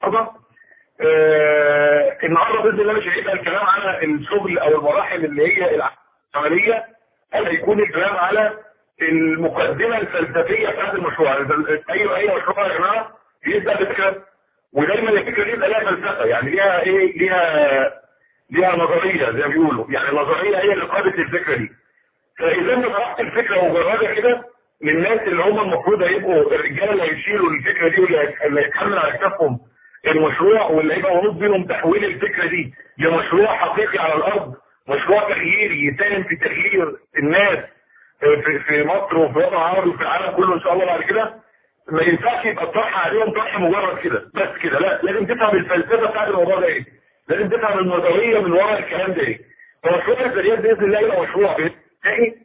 النهارده آه النهارده باذن الله مش هيبقى الكلام على الشغل او المراحل اللي هي العمليه بل هيكون الكلام على المقدمه الفلسفيه بتاعت المشروع اي اي مشروع يا جماعه يبدا بفكره ودايما الفكره دي يبقى لها فلسفه يعني ليها ايه ليها ليها نظريه زي ما بيقولوا يعني النظريه هي اللي قادت الفكره دي فاذا انت طرحت الفكره مجرده كده للناس اللي هم المفروض هيبقوا الرجاله اللي هيشيلوا الفكره دي واللي هيتحمل على كتافهم المشروع واللي هيبقى منوط بينهم تحويل الفكره دي لمشروع حقيقي على الارض مشروع تغييري يساهم في تغيير الناس في في مصر وفي الوطن العربي وفي العالم كله ان شاء الله بعد كده ما ينفعش يبقى الطرح عليهم طرح مجرد كده بس كده لا لازم تفهم الفلسفه بتاعت الموضوع ده ايه لازم تفهم النظريه من وراء الكلام ده ايه فمشروع الزريات باذن الله يبقى مشروع تاني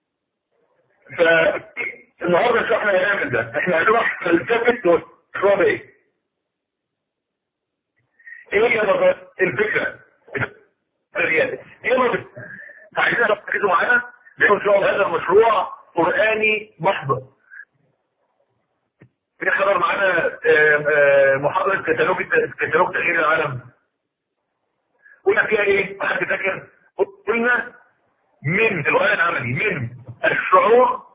فالنهارده مش احنا هنعمل ده احنا هنروح فلسفه المشروع ده ايه ايه هي نظريه الفكره الزريات ايه نظريه عايزين تركزوا معانا لان ان شاء الله هذا المشروع قراني محض في حضر معانا محاضرة كتالوج كتالوج تغيير العالم قلنا فيها ايه؟ حد فاكر؟ قلنا من الولاء العملي من الشعور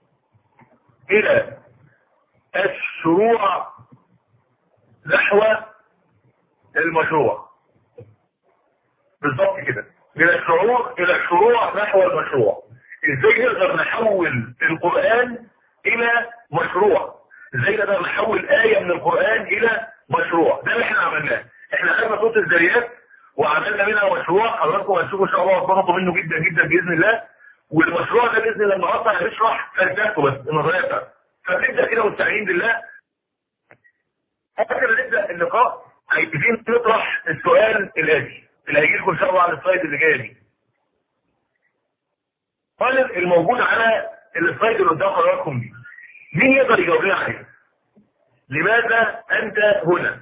الى الشروع نحو المشروع بالظبط كده من الشعور الى الشروع نحو المشروع ازاي نقدر نحول القرآن الى مشروع ازاي نقدر نحول آية من القرآن إلى مشروع ده اللي احنا عملناه احنا خدنا صوت الذريات وعملنا منها مشروع حضراتكم هتشوفوا ان شاء الله هتبسطوا منه جدا جدا بإذن الله والمشروع ده بإذن الله النهارده هنشرح فلسفته بس النظرية بتاعته فنبدأ كده مستعين بالله قبل ما نبدأ اللقاء عايزين نطرح السؤال الآتي اللي هيجي لكم ان شاء الله على السلايد اللي جايه دي السؤال الموجود على السلايد اللي قدام حضراتكم دي مين يقدر يجاوب لنا عليه لماذا انت هنا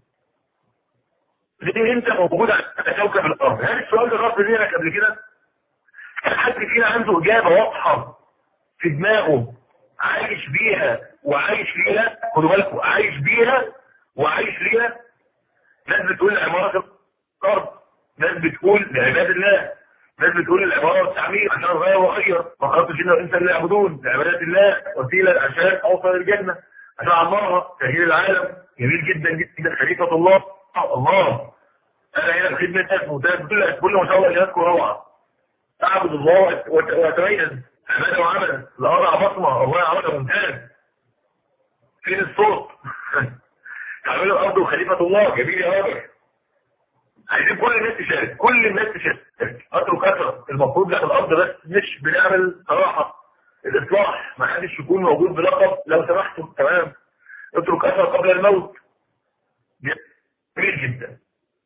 ليه انت موجود على كوكب الارض هل السؤال ده رفض ذهنك قبل كده هل حد فينا عنده اجابه واضحه في دماغه عايش بيها وعايش فيها خدوا بالكم عايش بيها وعايش فيها ناس بتقول لعمارة الارض ناس بتقول لعباد الله ناس بتقول العبارة والتعمير عشان اغير واغير ما خلقت الجن والانس الا يعبدون لعبادات الله وسيله عشان اوصل الجنه عشان اعمرها تغيير العالم جميل جدا جدا خليفه الله الله انا هنا في خدمتك وكل كل ما شاء الله جهازكم روعه اعبد الله واتميز عباده وعملا لا اضع بصمه الله عمل ممتاز فين الصوت تعمل الارض وخليفه الله جميل يا راجل عايزين كل الناس تشارك كل الناس تشارك اترك كثرة المفروض لا الارض بس مش بنعمل صراحة الاصلاح ما حدش يكون موجود بلقب لو سمحتم تمام اترك كثرة قبل الموت جميل جدا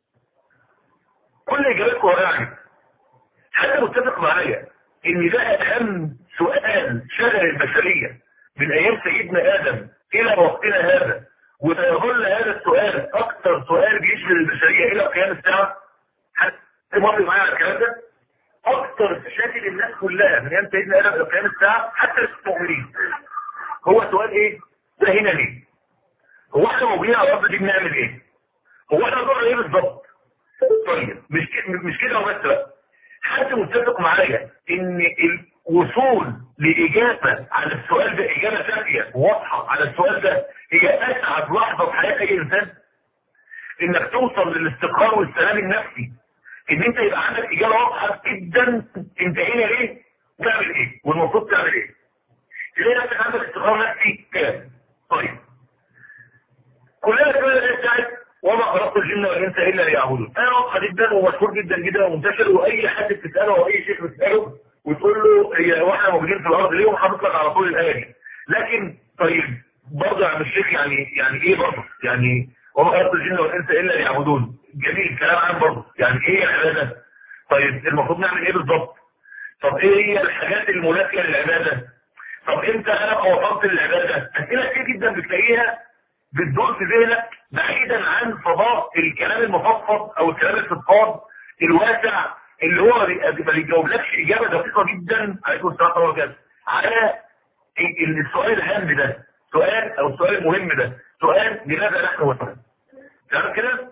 كل اجاباتكم رائعة حد متفق معايا ان ده اهم سؤال شغل البشرية من ايام سيدنا ادم الى وقتنا هذا وسيظل هذا السؤال اكثر سؤال بيشغل البشرية الى قيام الساعة حد مر معايا على الكلام ده اكثر مشاكل الناس كلها من ايام سيدنا ادم الى قيام الساعة حتى المؤمنين هو سؤال ايه ده هنا ليه هو احنا موجودين على الارض دي بنعمل ايه هو احنا دورنا ايه بالظبط طيب مش كده مش كده وبس بقى حد متفق معايا ان الوصول لاجابه على السؤال ده اجابه سافيه واضحه على السؤال ده هي اسعد لحظه في حياه اي انسان انك توصل للاستقرار والسلام النفسي ان انت يبقى عندك اجابه واضحه جدا انت هنا ليه وتعمل ايه والمفروض تعمل ايه تلاقي نفسك عندك استقرار نفسي كام طيب كلنا كده بتاعت وما خلقت الجن والانس الا ليعبدون انا واضحه جدا ومشهور جدا جدا ومنتشر واي حد بتساله او اي شيخ بتساله وتقول له هي واحنا موجودين في الارض ليه وحاطط لك على طول الايه دي لكن طيب برضه يا عم الشيخ يعني يعني ايه برضه يعني وما خلقت الجن والانس الا ليعبدون جميل كلام عام برضه يعني ايه العباده طيب المفروض نعمل ايه بالظبط طب ايه هي الحاجات المنافيه للعباده طب امتى انا وصلت للعباده اسئله كتير جدا بتلاقيها بتدور في ذهنك بعيدا عن فضاء الكلام المفصل او الكلام الفضفاض الواسع اللي هو ما بيجاوبلكش اجابه دقيقه جدا عليكم السلام ورحمه الله على السؤال الهام ده سؤال او السؤال المهم ده سؤال لماذا نحن هنا تمام كده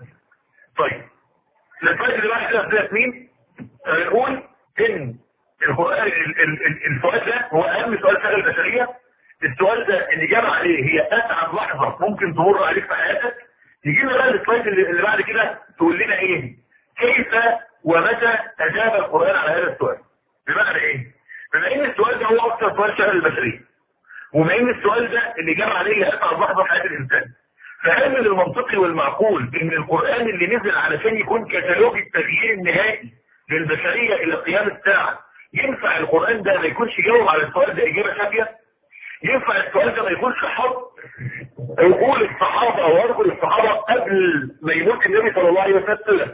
طيب الفرق اللي بعد كده في مين هنقول ان القرآن ال- ال- ال- السؤال ده هو اهم سؤال شغل البشريه السؤال ده الاجابه عليه هي اسعد لحظه ممكن تمر عليك في حياتك يجي لنا بقى السلايد اللي اللي بعد كده تقول لنا ايه كيف ومتى اجاب القران على هذا السؤال بمعنى ايه بما ان السؤال ده هو اكثر سؤال شغل البشريه وبما ان السؤال ده الاجابه عليه هي اسعد لحظه في حياه الانسان فهل من المنطقي والمعقول ان القرآن اللي نزل علشان يكون كتالوج التغيير النهائي للبشرية الى قيام الساعة ينفع القرآن ده ما يكونش جاوب على السؤال ده اجابة شافية ينفع السؤال ده ما يكونش حط عقول الصحابة او ارجل الصحابة قبل ما يموت النبي صلى الله عليه وسلم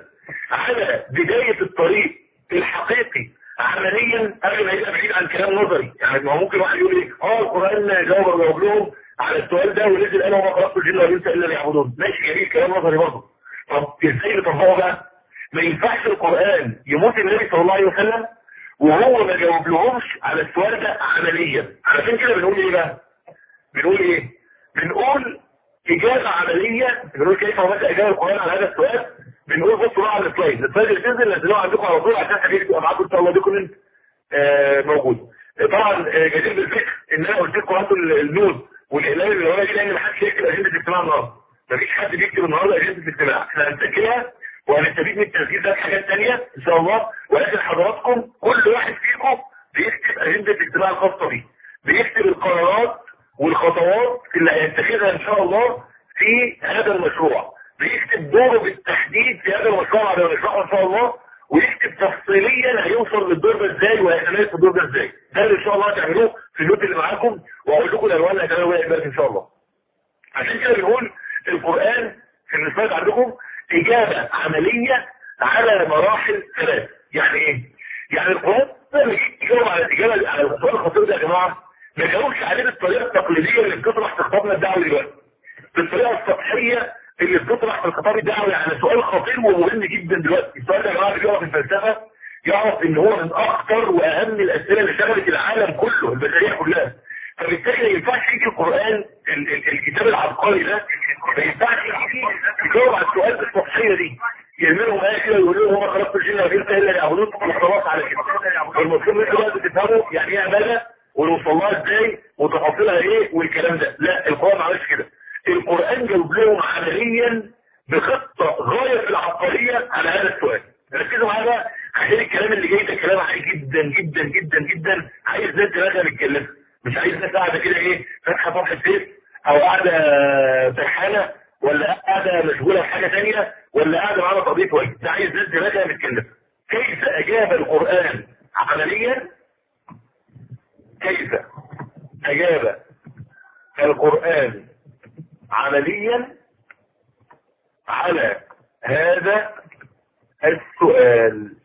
على بداية الطريق الحقيقي عمليا قبل ما يبقى بعيد عن كلام نظري يعني ما هو ممكن واحد يقول ايه اه القرآن جاوب جاوب لهم على السؤال ده ونزل انا وما خلقت الجن والانس الا ليعبدون ماشي جميل كلام نظري برضه طب ازاي نطبقه بقى ما ينفعش القرآن يموت النبي صلى الله عليه وسلم وهو ما جاوب لهمش على السؤال ده عمليا علشان كده بنقول ايه بقى بنقول ايه بنقول اجابة عملية بنقول كيف ومتى اجابة القرآن على هذا السؤال بنقول بصوا بقى على السلايد السلايد اللي تنزل نزلوه عندكم على طول عشان حبيبي تبقى معاكم ان شاء الله دوكيمنت آه موجود طبعا آه جدير بالفكر ان انا قلت لكم هاتوا النود والاعلان اللي ورايا دي لان ما حدش يكتب اجنده الاجتماع النهارده مفيش حد بيكتب النهارده اجنده الاجتماع احنا هنسجلها وهنستفيد من التسجيل ده في حاجات ثانيه ان شاء الله ولكن حضراتكم كل واحد فيكم بيكتب اجنده الاجتماع الخاصه بيه بيكتب القرارات والخطوات اللي هيتخذها ان شاء الله في هذا المشروع بيكتب دوره بالتحديد في هذا المشروع بعد ما نشرحه ان شاء الله ويكتب تفصيليا هيوصل للدور ده ازاي وهيتميز في الدور ده ازاي ده اللي ان شاء الله هتعملوه في النوت اللي معاكم واقول لكم الالوان اللي هتعملوها وهي ان شاء الله عشان كده بنقول القران في السلايد عندكم اجابه عمليه على مراحل ثلاث يعني ايه يعني القران لما يجاوب على الاجابه على السؤال الخطير ده يا جماعه ما جاوبش عليه بالطريقه التقليديه اللي بتطرح في خطابنا الدعوي دلوقتي بالطريقه السطحيه اللي بتطرح في الخطاب الدعوي على سؤال خطير ومهم جدا دلوقتي السؤال ده يا جماعه بيقرا في الفلسفه يعرف ان هو من اخطر واهم الاسئله اللي شغلت العالم كله البشريه كلها فبالتالي ما ينفعش يجي القران ال ال الكتاب العبقري ده ما ينفعش يجي يجاوب على السؤال بالسطحيه دي يعملوا معايا كده يقولوا لهم ما خلقت الجن والانس الا ليعبدون خلاص على كده والمفروض ان انتوا بقى تفهموا يعني ايه عباده ونوصل لها ازاي وتفاصيلها ايه والكلام ده لا القران ما عملش كده القرآن جاوب لهم عمليا بخطة غاية في العبقرية على هذا السؤال ركزوا معايا بقى عشان الكلام اللي جاي ده كلام عالي جدا جدا جدا جدا عايز ناس دماغها متكلمة مش عايز ناس قاعدة كده ايه فاتحة صفحة فيس او قاعدة سرحانة ولا قاعدة مشغولة في حاجة تانية ولا قاعدة معانا قضية وجه ده عايز ناس دماغها متكلمة كيف اجاب القرآن عمليا كيف اجاب القرآن عمليا على هذا السؤال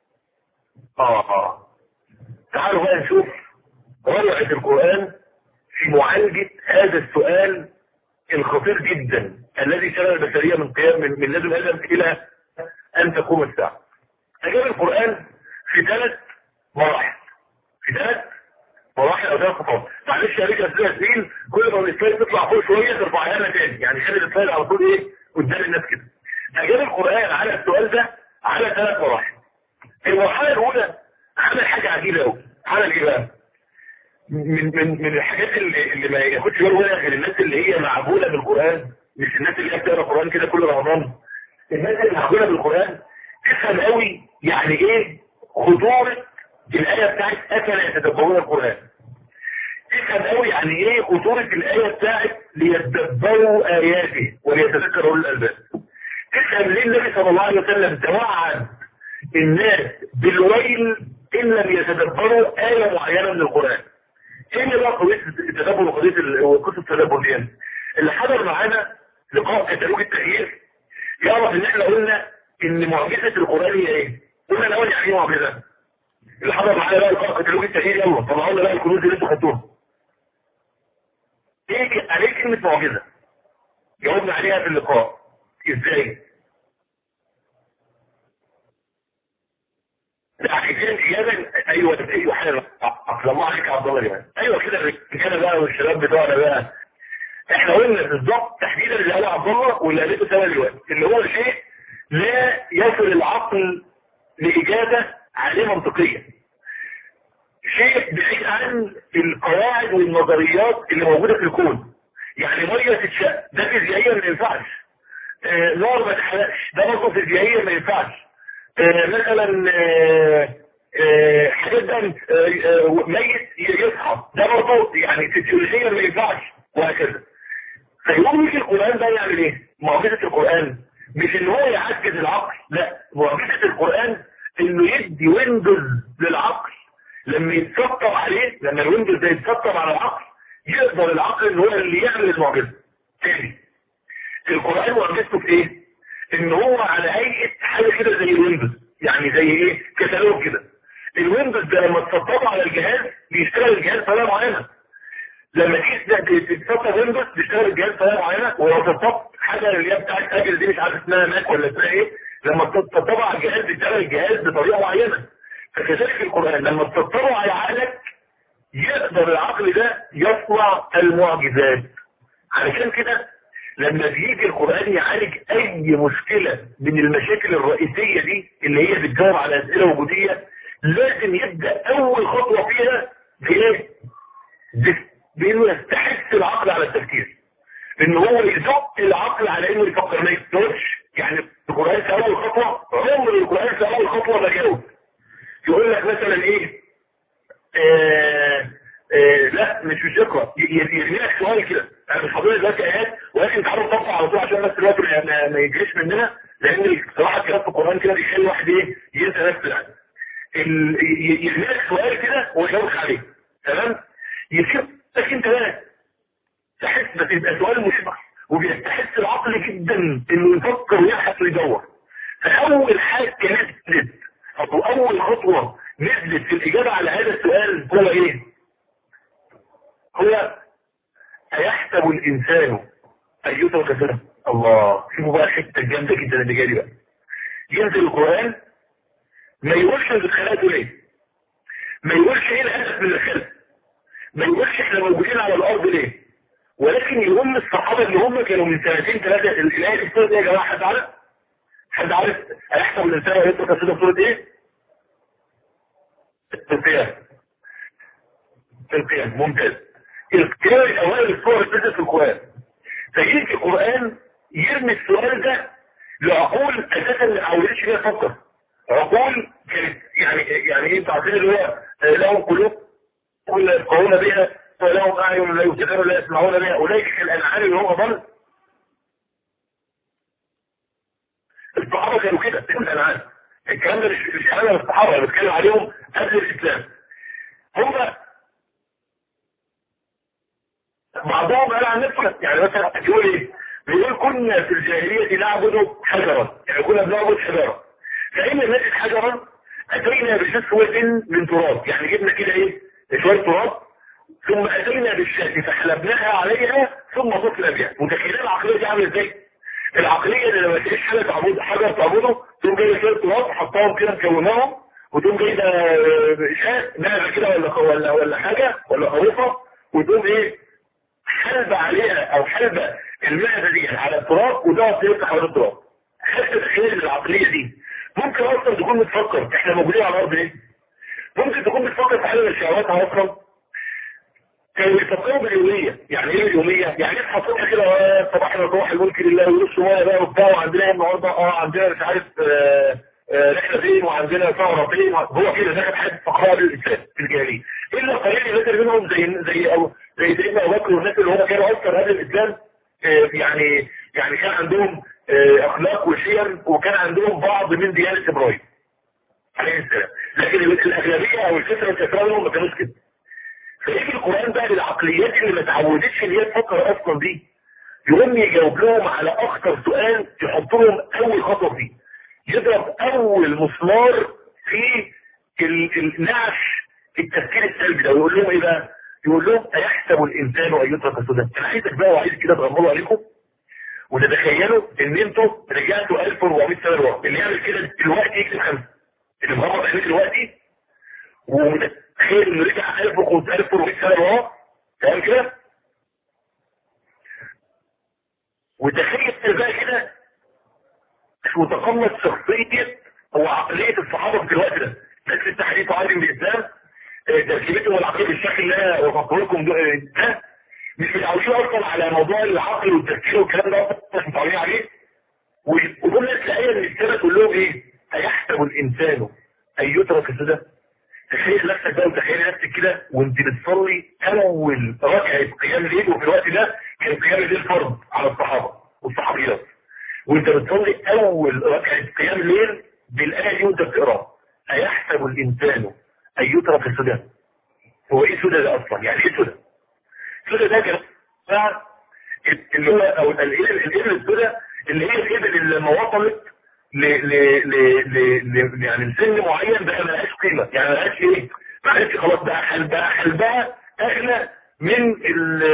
آه تعالوا بقى نشوف روعة القرآن في معالجة هذا السؤال الخطير جدا الذي شغل البشرية من قيام من, من لدن آدم إلى أن تقوم الساعة أجاب القرآن في ثلاث مراحل في ثلاث مراحل او ثلاث خطوات معلش يا ريت اسئله سنين كل ما السلايد تطلع فوق شويه ترفعها لنا تاني يعني خلي السلايد على طول ايه قدام الناس كده اجاب القران على السؤال ده على ثلاث مراحل المرحله الاولى عمل حاجه عجيبه قوي عمل ايه بقى من من من الحاجات اللي, اللي ما ياخدش باله منها غير الناس اللي هي معبوله بالقران مش الناس اللي هي بتقرا القران كده كل رمضان الناس اللي معبوله بالقران تفهم قوي يعني ايه خطوره الآية بتاعت أفلا يتدبرون القرآن تفهم قوي يعني ايه خطورة الآية بتاعت ليتدبروا آياته وليتذكروا أولي الألباب تفهم ليه النبي صلى الله عليه وسلم توعد الناس بالويل إن لم يتدبروا آية معينة من القرآن ايه اللي بقى قضية التدبر وقضية وقصة التدبر دي اللي حضر معانا لقاء كتالوج التغيير يعرف ان احنا قلنا ان معجزة القرآن هي ايه قلنا الاول يعني ايه معجزة اللي حضر معايا بقى لقاء كتالوج التغيير يلا طلعوا لنا بقى الكنوز اللي انتوا خدتوها ايه عليه كلمة معجزة جاوبنا عليها في اللقاء ازاي عايزين اجابه ايوه ايوه حلو اصل الله عليك يا عبد الله يعني ايوه كده الرجاله بقى والشباب بتوعنا بقى احنا قلنا بالظبط تحديدا اللي هو عبد الله واللي قالته سنه دلوقتي اللي هو شيء لا يصل العقل لاجابه عليه منطقيه شيء بعيد عن القواعد والنظريات اللي موجوده في الكون يعني ميه تتشق ده فيزيائيا ما ينفعش آه نار ما تحرقش ده برضه فيزيائيا ما ينفعش آه مثلا آه آه حاجات ده ميت يصحى ده برضه يعني فيزيولوجيا ما ينفعش وهكذا فيقوم يجي القرآن ده يعمل ايه معجزة القرآن مش ان هو يعجز العقل لا معجزة القرآن انه يدي ويندوز للعقل لما يتسطر عليه لما الويندوز ده يتسطر على العقل يقدر العقل ان هو اللي يعمل المعجزة تاني القرآن معجزته في ايه ان هو على هيئة حاجة كده زي الويندوز يعني زي ايه كتالوج كده الويندوز ده لما تسطره على الجهاز بيشتغل الجهاز بطريقه معينه لما تيجي تتسطر ويندوز بيشتغل الجهاز بطريقه معينه ولو تسطر حاجه اللي هي بتاعت اجل دي مش عارف اسمها ماك ولا اسمها ايه لما تسطرها على الجهاز بيشتغل الجهاز بطريقه معينه فكذلك القران لما تسطره على عقلك يقدر العقل ده يصنع المعجزات علشان كده لما بيجي القرآن يعالج أي مشكلة من المشاكل الرئيسية دي اللي هي بتجاوب على أسئلة وجودية لازم يبدأ أول خطوة فيها بإيه؟ بإنه يستحث العقل على التفكير إن هو يزق العقل على إنه يفكر ما يفترش يعني القرآن في أول خطوة عمر القرآن في أول خطوة ما جاوب يقول لك مثلا إيه؟ آه آه لا مش مش اقرا يرمي لك سؤال كده انا مش حاضر دلوقتي ايات ولكن تعالوا نطبق على طول عشان بس الوقت ما, ما يجريش مننا لان بصراحه الكلام في القران كده بيخلي الواحد ايه ينسى نفسه يعني يرمي لك سؤال كده ويجاوبك عليه تمام يسيب لك انت بقى تحس بس يبقى سؤال مشبع وبيستحس العقل جدا انه يفكر ويبحث ويدور فاول حاجه نزلت او اول خطوه نزلت في الاجابه على هذا السؤال هو ايه؟ هو أيحسب الإنسان أن يترك سنة الله شوفوا بقى الحتة الجامدة جدا اللي جاي بقى ينزل القرآن ما يقولش انت اتخلقتوا ليه ما يقولش ايه الهدف من الخلق ما يقولش احنا موجودين على الارض ليه ولكن يقوم الصحابة اللي هم كانوا من سنتين ثلاثة الآية دي بتقول ايه يا جماعة حد عارف؟ حد عارف أيحسب الإنسان أن يترك سنة سورة ايه؟ القيام القيام ممتاز القيام الأوائل الصور اللي في القرآن فيجي القرآن يرمي السؤال ده لعقول أساسا ما عودتش فيها تفكر عقول كانت يعني يعني ايه تعطيل اللي هو لهم قلوب ولا يفقهون بها ولهم أعين لا يبصرون لا يسمعون بها أولئك كالأنعام اللي هم أضل الصحابة كانوا كده في الأنعام الكلام ده مش مش كلام الصحابة انا بتكلم عليهم قبل الإسلام هم بعضهم قال عن نفسه يعني مثلا يقول ايه بيقول كنا في الجاهلية نعبد حجرا يعني كنا بنعبد حجرة فإن نجد حجرا أتينا بشسوة من تراب يعني جبنا كده ايه شوية تراب ثم أتينا بالشاة فحلبناها عليها ثم طفنا بها متخيلين العقلية دي عامله ازاي العقلية اللي لما تلاقيش حاجة تعبد حجر تعبده تقوم جايبه شوية تراب حطاهم كده مكوناهم وتقوم جايبه شاة نعمة كده ولا ولا ولا حاجة ولا خروفة وتقوم ايه حلبة عليها او حلبة المعدة دي على التراب وتقعد تلف حوالين التراب حتى تخيل العقلية دي ممكن اصلا تكون بتفكر احنا موجودين على الارض ليه ممكن تكون بتفكر في حل الشهوات اصلا كانوا بيفكروا باليومية يعني ايه اليومية يعني اصحى الصبح كده صباح الروح الملك لله ويرش ميه بقى وبتاع وعندنا النهارده اه عندنا مش عارف آه رحلة فين وعندنا ثورة فين هو كده داخل حاجة فقراء للإنسان في الجاهلية إلا قليل نزل منهم زي زي أو زي سيدنا أبو بكر والناس اللي هم كانوا أكثر هذا الإسلام آه يعني يعني كان عندهم آه أخلاق وشيم وكان عندهم بعض من ديانة إبراهيم عليه السلام لكن الأغلبية أو الكثرة الكثرة منهم ما كانوش كده فيجي القرآن بقى للعقليات اللي ما تعودتش ان هي تفكر أصلا دي يقوم يجاوب لهم على أخطر سؤال يحط لهم أول خطوة فيه يضرب اول مسمار في النعش التفكير السلبي ده ويقول لهم ايه بقى يقول لهم ايحسب الانسان ان يترك سدى انا عايزك بقى وعايز كده تغمضوا عليكم وتتخيلوا ان انتوا رجعتوا 1400 سنه لورا اللي يعمل كده دلوقتي يكتب خمسه اللي مغمض عينيه دلوقتي ومتخيل انه رجع 1400 سنه لورا تمام كده وتخيل بقى كده وتقمص شخصية وعقلية الصحابة في الوقت ده ناس التحديث وعالم الإسلام تركيبتهم والعقيدة بالشكل اللي انا وصفت لكم ده مش متعودين اصلا على موضوع العقل والتفكير والكلام ده اصلا مش متعودين عليه ودول الناس الآية من السنة كلهم ايه أيحسب الإنسان أن يترك السدى تخيل نفسك بقى وتخيل نفسك كده وانت بتصلي أول ركعة قيام ليل وفي الوقت ده كان قيام الليل فرض على الصحابة والصحابيات وانت بتصلي أول ركعة قيام ليل بالآية دي وانت بتقراها أيحسب الإنسان أن يترك السدى هو إيه سدى ده أصلا يعني إيه سدى سدى ده كان اللي هو أو الإبل السدى اللي هي الإبل اللي لما وصلت ل ل ل ل يعني لسن معين بقى ملهاش قيمة يعني ملهاش ايه معلش خلاص بقى حلبها حلبها اغلى من ال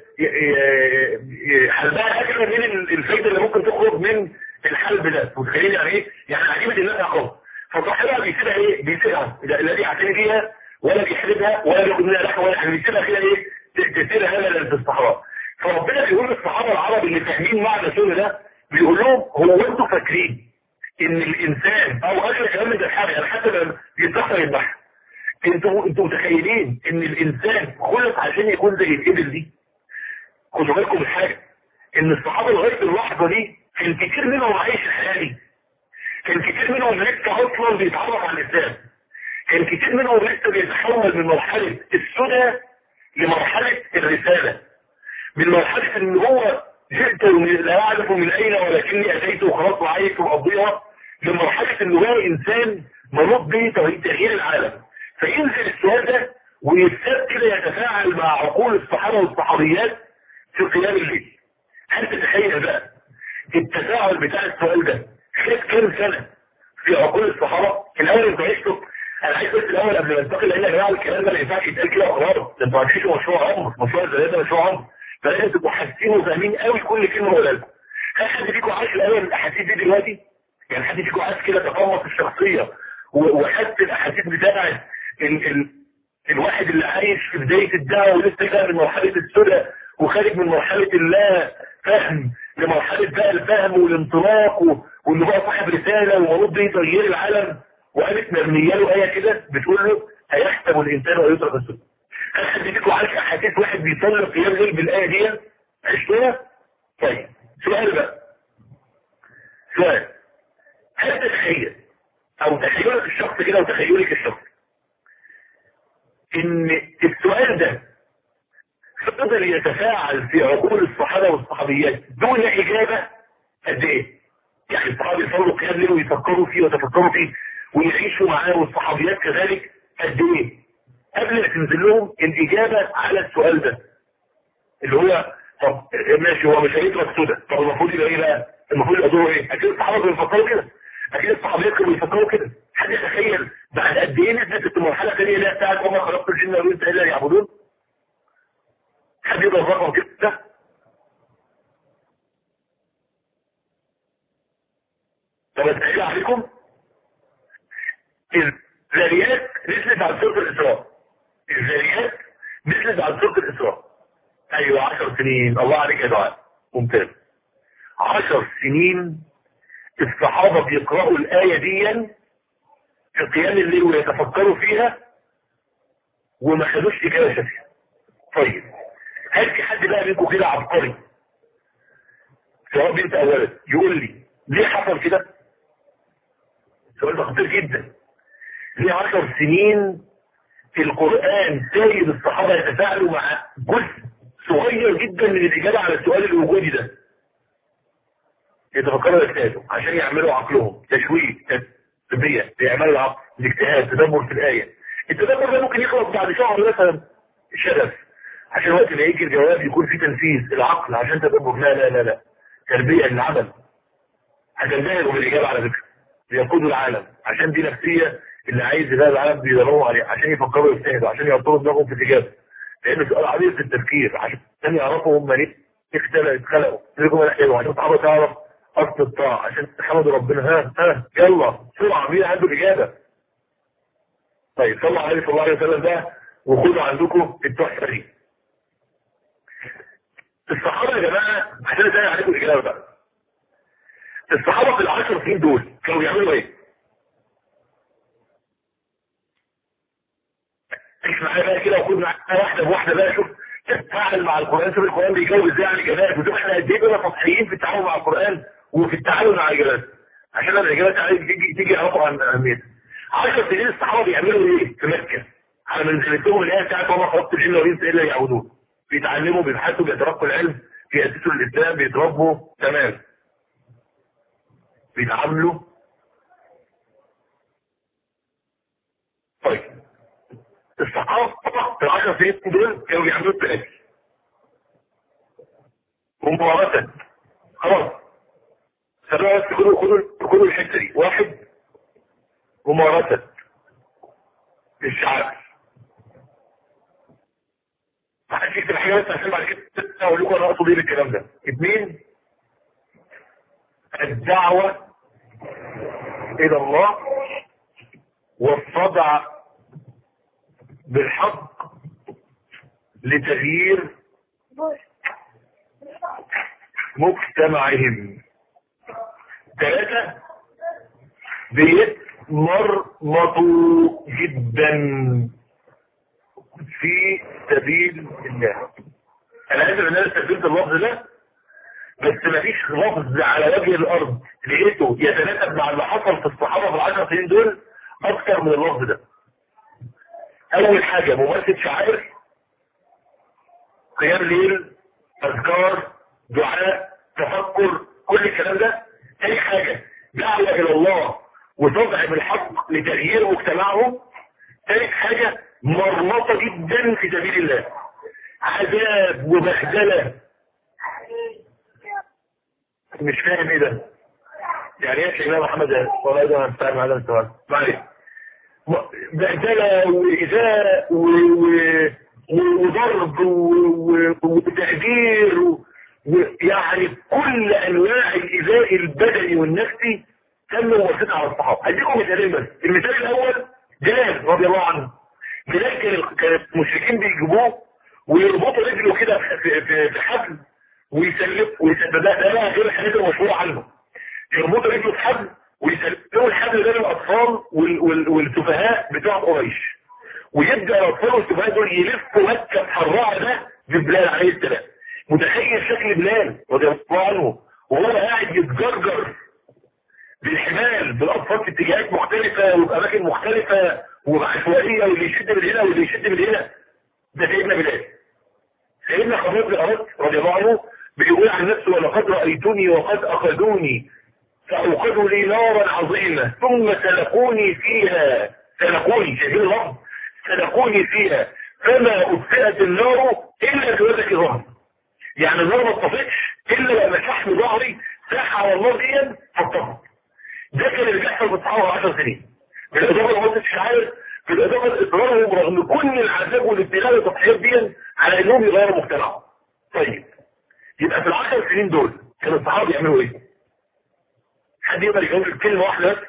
حلبها اغلى من الفايدة اللي ممكن تخرج من الحلب ده متخيلين يعني ايه يعني عجيبة الناس خالص فصاحبها بيسيبها ايه بيسيبها لا دي عشان فيها ولا بيحربها ولا بياخد منها لحمه ولا حاجه بيسيبها كده ايه تسيبها هنا في الصحراء فربنا بيقول للصحابه العرب اللي فاهمين معنى السنه ده بيقول لهم هو انتوا فاكرين ان الانسان او اغلى كلام من الحاجه يعني حتى لما يتدخل البحر انتوا انتوا متخيلين ان الانسان خلق عشان يكون زي الابل دي خدوا بالكم من حاجه ان الصحابه لغايه اللحظه دي كان كتير منهم عايش الحياه دي كان كتير منهم لسه اصلا بيتعرف على الاسلام كان كتير منهم لسه بيتحول من مرحله السدى لمرحله الرساله من مرحله ان هو جئت لا اعرف من اين ولكني اتيت وخلاص وعايش واقضيها لمرحله انه بقى انسان منوط به تغيير العالم فينزل السؤال ده ويبتدي كده يتفاعل مع عقول الصحابه والصحابيات في قيام الليل هل تتخيل بقى التفاعل بتاع السؤال ده خد كام سنه في عقول الصحابه الاول انت عشته انا عايز بس الاول قبل ما انتقل لان يا جماعه الكلام ده ما ينفعش يتقال كده وخلاص ده انتوا هتعيشوا مشروع عمر مشروع زي ده مشروع عمر فلازم تبقوا حاسين وفاهمين قوي كل كلمه بقولها لكم هل حد فيكم عايش الاول الاحاسيس دي دلوقتي يعني حد فيكم عايز كده تقمص الشخصيه وحس الاحاسيس بتاعت ال ال الواحد اللي عايش في بدايه الدعوه ولسه جاي من مرحله السدى وخارج من مرحله اللا فهم لمرحله بقى الفهم والانطلاق وانه بقى صاحب رساله ومنوط به تغيير العالم وقالت مرميه له ايه كده بتقول له هيحسب الانسان ويترك السدى هل حد فيكم عارف احاسيس واحد بيصلي قيام ليل بالايه دي عشتوها طيب سؤال بقى سؤال هل تتخيل او تخيلك الشخص كده وتخيلك الشخص ان السؤال ده فضل يتفاعل في عقول الصحابه والصحابيات دون اجابه قد ايه يعني الصحابه يصلوا قيام ليل ويفكروا فيه ويتفكروا فيه ويعيشوا معاه والصحابيات كذلك قد ايه قبل ما تنزل لهم الإجابة على السؤال ده اللي هو طب ماشي هو مش هيترك سودة طب المفروض يبقى ايه بقى المفروض يبقى دوره ايه اكيد الصحابة كانوا بيفكروا كده اكيد الصحابيات كانوا بيفكروا كده حد يتخيل بعد قد ايه نزلت المرحلة الثانية اللي هي بتاعت وما خلقت الجن والانس الا يعبدون حد يقدر الرقم كده طب اسهل عليكم الذريات نزلت على سورة الإسراء الذريات نزلت على سورة الإسراء أيوة عشر سنين الله عليك يا دعاء ممتاز عشر سنين الصحابة بيقرأوا الآية دي في قيام الليل ويتفكروا فيها وما خدوش إجابة شافية طيب هل في حد بقى منكم كده عبقري سواء بنت أو ولد يقول لي ليه حصل كده؟ السؤال ده خطير جدا ليه عشر سنين في القرآن سايب الصحابة يتفاعلوا مع جزء صغير جدا من الإجابة على السؤال الوجودي ده يتفكروا يجتهدوا عشان يعملوا عقلهم تشويه تربية يعملوا العقل الاجتهاد تدبر في الآية التدبر ده ممكن يخلص بعد شهر مثلا شغف عشان وقت ما يجي الجواب يكون في تنفيذ العقل عشان تدبر لا لا لا لا تربية للعمل هتنتهي بالإجابة على فكرة بيقودوا العالم عشان دي نفسية اللي عايز يلاقي العالم بيدوروا عليه عشان يفكروا يجتهدوا عشان يعطوا دماغهم في الإجابة لأن سؤال عميق في التفكير عشان يعرفوا هم ليه اتخلقوا ليكم الحلو عشان تعرفوا تعرف أصل الطاعة عشان تحمدوا ربنا ها ها يلا بسرعة مين عنده الإجابة طيب صلوا عليه صلى الله عليه وسلم ده وخدوا عندكم التحفة دي الصحابة يا جماعة عشان اسأل عليكم الإجابة بقى الصحابة في العشر سنين دول كانوا بيعملوا ايه؟ عيش معايا بقى كده وخد معايا واحدة بواحدة بقى شوف تتفاعل مع القرآن شوف القرآن بيجاوب ازاي على الإجابات وشوف احنا قد ايه بقى سطحيين في التعامل مع القرآن وفي التعامل مع الإجابات عشان الإجابات عليك تيجي تيجي عرفوا عن أهميتها 10 سنين الصحابة بيعملوا ايه في مكة؟ على منزلتهم اللي هي بتاعت وما خلقت الجن والإنس إلا يعبدون بيتعلموا بيبحثوا بيترقوا العلم بيأسسوا الإسلام بيتربوا تمام بيتعاملوا طيب الصحابة في العشر سنين دول كانوا بيعملوا التأكل ومباركة خلاص خلونا بس خدوا خدوا خدوا الحتة دي واحد ممارسة الشعب محدش يكتب حاجة بس عشان بعد كده اقول لكم انا اقصد ايه بالكلام ده اثنين الدعوة الى الله والصدع بالحق لتغيير مجتمعهم ثلاثة بيتمرمطوا جدا في سبيل الله انا اسف ان انا استخدمت اللفظ ده بس مفيش لفظ على وجه الارض لقيته يتناسب مع اللي حصل في الصحابه في العشر سنين دول اكتر من اللفظ ده اول حاجه ممارسه شعائر قيام ليل اذكار دعاء تفكر كل الكلام ده تاني حاجه دعوه الى الله وتضع بالحق لتغيير مجتمعهم ثالث حاجه مرمطه جدا في سبيل الله عذاب وبهدله مش فاهم ايه ده يعني ايه يا شيخ محمد والله ده انا فاهم هذا السؤال معلش بهدله وايذاء وضرب وتهجير ويعني كل انواع الايذاء البدني والنفسي تم ممارستها على الصحابه هديكم مثالين بس المثال الاول جلال رضي الله عنه جلال كان المشركين بيجيبوه ويربطوا رجله كده في, في, في حبل ويسلم ويسلم ده ده بقى غير الحديث المشهور عنه يربطوا رجله في حبل ويسلموا الحبل ده للاطفال وال وال والسفهاء بتوع قريش ويبدا الاطفال والسفهاء دول يلفوا مكه الحراء ده ببلال عليه السلام متخيل شكل بلال رضي الله عنه وهو قاعد يتجرجر بالحمال بالاطفال في اتجاهات مختلفه وباماكن مختلفه وبعشوائيه واللي يشد من هنا واللي يشد من هنا ده سيدنا بلال سيدنا خبيب بن أرد رضي الله عنه بيقول عن نفسه ولقد رأيتني وقد أخذوني فأوقدوا لي نارا عظيمة ثم سلقوني فيها سلقوني شايفين اللفظ سلقوني فيها فما أطفئت النار إلا بوزك ظهر يعني النار ما اتطفئتش إلا لما شحم ظهري ساح على النار دي فاتطفت ده كان اللي بيحصل في الصحابة 10 سنين بالإضافة لمدة الشعائر بالإضافة لإصرارهم رغم كل العذاب والابتلاء والتضحيات دي على إنهم يغيروا مجتمعهم طيب يبقى في العشر سنين دول كان الصحابة يعملوا إيه؟ حد يقدر يجاوب كلمة واحدة بس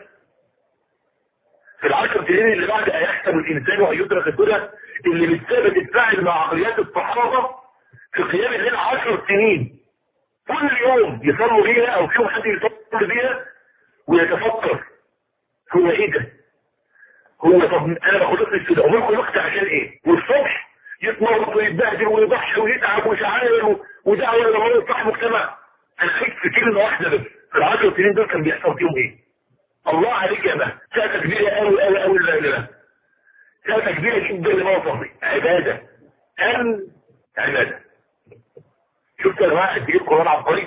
في العشر سنين اللي بعد أيحسب الإنسان ويدرك الدنيا اللي بالسبب تتفاعل مع عقليات الصحابة في قيام الليل 10 سنين كل يوم يصلوا بيها أو فيهم حد يصلي بيها ويتفكر هو إيه ده؟ هو طب انا ما خلقتش كده امال خلقت عشان ايه والصبح يتمرض ويتبهدل ويضحي ويتعب ويشعر ودعوه الى الله يصلح مجتمع انا خدت في كلمه واحده بس في العشر سنين دول كان بيحصل فيهم ايه الله عليك يا بقى ساعه كبيره قوي قوي قوي لا لا ساعه كبيره جدا لما وصل عباده ام عباده شفتوا يا جماعه قد ايه القران عبقري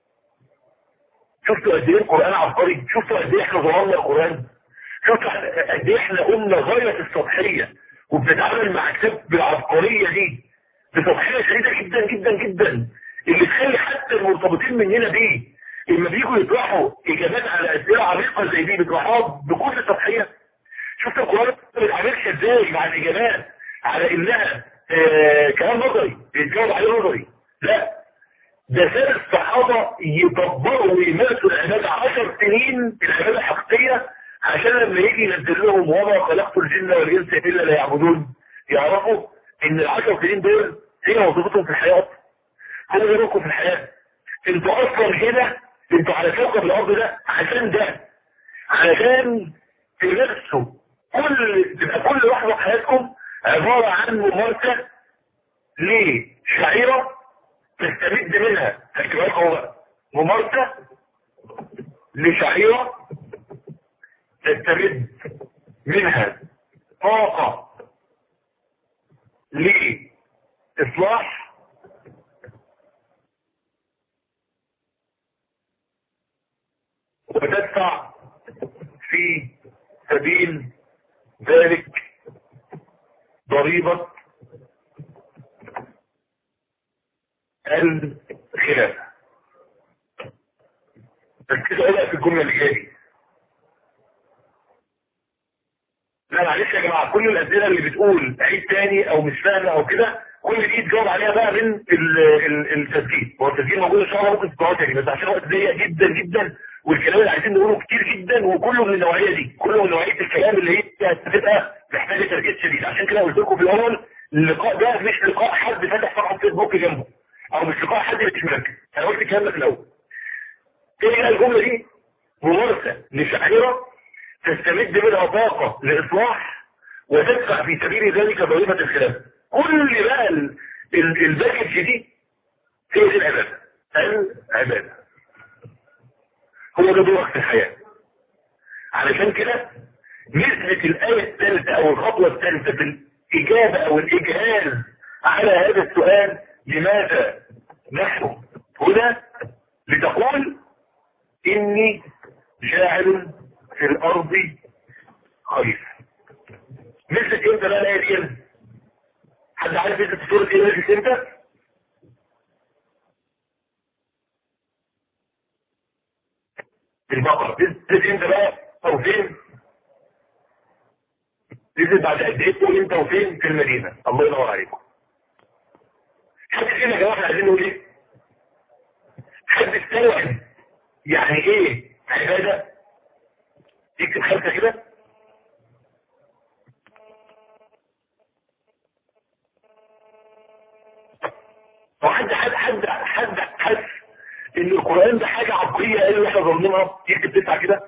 شفتوا قد ايه القران عبقري شفتوا قد ايه احنا ظلمنا القران شفتوا قد ايه احنا قلنا غايه السطحيه وبنتعامل مع كتاب بالعبقريه دي بسطحيه شديده جدا جدا جدا اللي تخلي حتى المرتبطين مننا بيه لما بيجوا يطرحوا اجابات على اسئله عميقه زي دي بيطرحوها بكل سطحيه شفت القران ما بيتعاملش ازاي مع الاجابات على انها آه كلام نظري بيتجاوب عليه نظري لا ده ساب الصحابه يطبقوا ويمارسوا العباده 10 سنين العباده الحقيقيه عشان لما يجي ينزل لهم وما خلقت الجن والانس الا لا يعبدون يعرفوا ان العشر سنين دول هي وظيفتهم في الحياه هو اللي لكم في الحياة انتوا اصلا هنا انتوا على كوكب الارض ده عشان ده عشان تمارسوا كل تبقى كل لحظة في حياتكم عبارة عن ممارسة لشعيرة تستمد منها تكبيرك هو ممارسة لشعيرة تستمد منها طاقة لإصلاح وتدفع في سبيل ذلك ضريبة الخلافة بس كده اقولها في الجملة اللي جاية دي لا معلش يا جماعة كل الأسئلة اللي بتقول عيد تاني أو مش فاهمة أو كده كل دي تجاوب عليها بقى من ال ال التسجيل هو التسجيل موجود إن شاء الله ممكن تقعد تاني بس عشان وقت ضيق جدا جدا والكلام اللي عايزين نقوله كتير جدا وكله من النوعية دي كله من نوعية الكلام اللي هي هتبقى محتاجة تركيز شديد عشان كده قلت لكم في الأول اللقاء ده مش لقاء حد فاتح صفحة فيسبوك جنبه أو مش لقاء حد مش مركز أنا قلت الكلام ده في الأول تاني بقى الجملة دي ممارسة لشعيرة تستمد منها طاقة لإصلاح وتدفع في سبيل ذلك ضريبة الخلاف كل بقى الباكج دي هي دي العبادة العبادة هو ده دورك في الحياة علشان كده نسبة الآية الثالثة أو الخطوة الثالثة في الإجابة أو الإجهاز على هذا السؤال لماذا نحن هنا لتقول إني جاعل في الأرض خليفة نسبة إمتى بقى الآية دي حد عارف نسبة سورة إيه نسبة إمتى؟ البقرة نسبة إمتى بقى؟ أو فين؟ نزل بعد قد ايه تقول انت وفين في المدينة الله ينور عليكم حد فينا يا جماعه احنا عايزين نقول ايه حد استوعب يعني ايه عبادة يكتب خمسة كده وحد حد حد حد حس ان القرآن ده حاجة عقلية قالوا احنا ظلمينها يكتب تسعة كده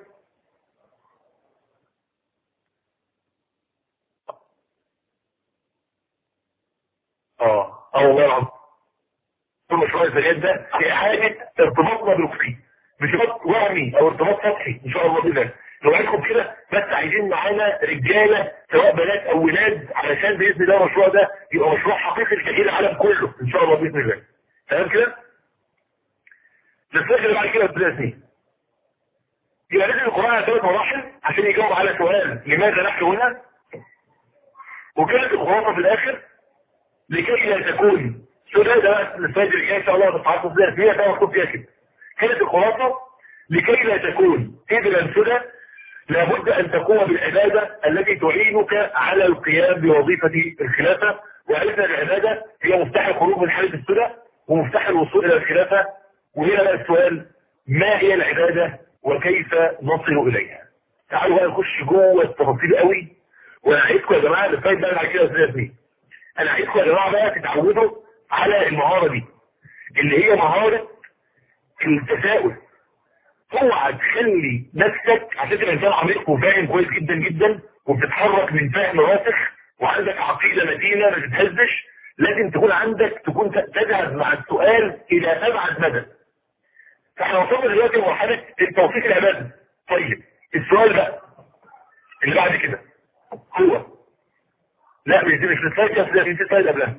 اه اه والله العظيم مشروع الزكاة ده في حاجة ارتباطنا بالوقتي مش ارتباط وهمي او ارتباط سطحي ان شاء الله باذن الله لو عايزكم كده بس عايزين معانا رجاله سواء بنات او ولاد علشان باذن الله المشروع ده يبقى مشروع حقيقي لتغيير العالم كله ان شاء الله باذن الله تمام كده؟ الفكره اللي بعد كده ثلاث سنين يبقى لازم القران على ثلاث مراحل عشان يجاوب على سؤال لماذا نحن هنا وكانت الخلاصه في الاخر لكي لا تكون سؤال ده بقى الفجر الجاي ان شاء الله تتعرفوا فيها فيها ده مكتوب فيها كده كانت الخلاصه لكي لا تكون ابنا سدى لابد ان تقوم بالعباده التي تعينك على القيام بوظيفه الخلافه وعرفنا العباده هي مفتاح الخروج من حاله السدى ومفتاح الوصول الى الخلافه وهنا بقى السؤال ما هي العباده وكيف نصل اليها تعالوا بقى نخش جوه التفاصيل قوي وانا عايزكم يا جماعه الفايد بقى بعد كده ثلاث سنين انا عايزكم يا جماعه بقى تتعودوا على المهاره دي اللي هي مهاره التساؤل اوعى تخلي نفسك عشان تبقى انسان عميق وفاهم كويس جدا جدا وبتتحرك من فهم راسخ وعندك عقيده متينه ما تتهزش لازم تكون عندك تكون تذهب مع السؤال الى ابعد مدى فاحنا وصلنا دلوقتي لمرحله التوفيق العباده طيب السؤال بقى اللي بعد كده هو لا مش دي مش السلايد كده لا في سلايد قبلها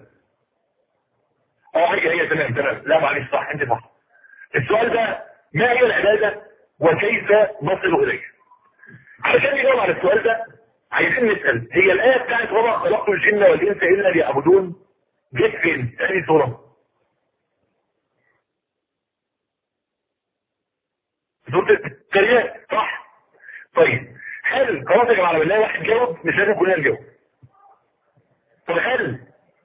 اه هي هي تمام تمام لا معلش صح انت صح السؤال ده ما هي العبادة وكيف نصل إليها علشان نجاوب على السؤال ده عايزين نسأل هي الآية بتاعت وما خلقت الجن والإنس إلا ليعبدون جت فين؟ أي سورة؟ سورة التريات صح؟ طيب هل خلاص يا جماعة بالله واحد جاوب مش لازم كلنا نجاوب طب هل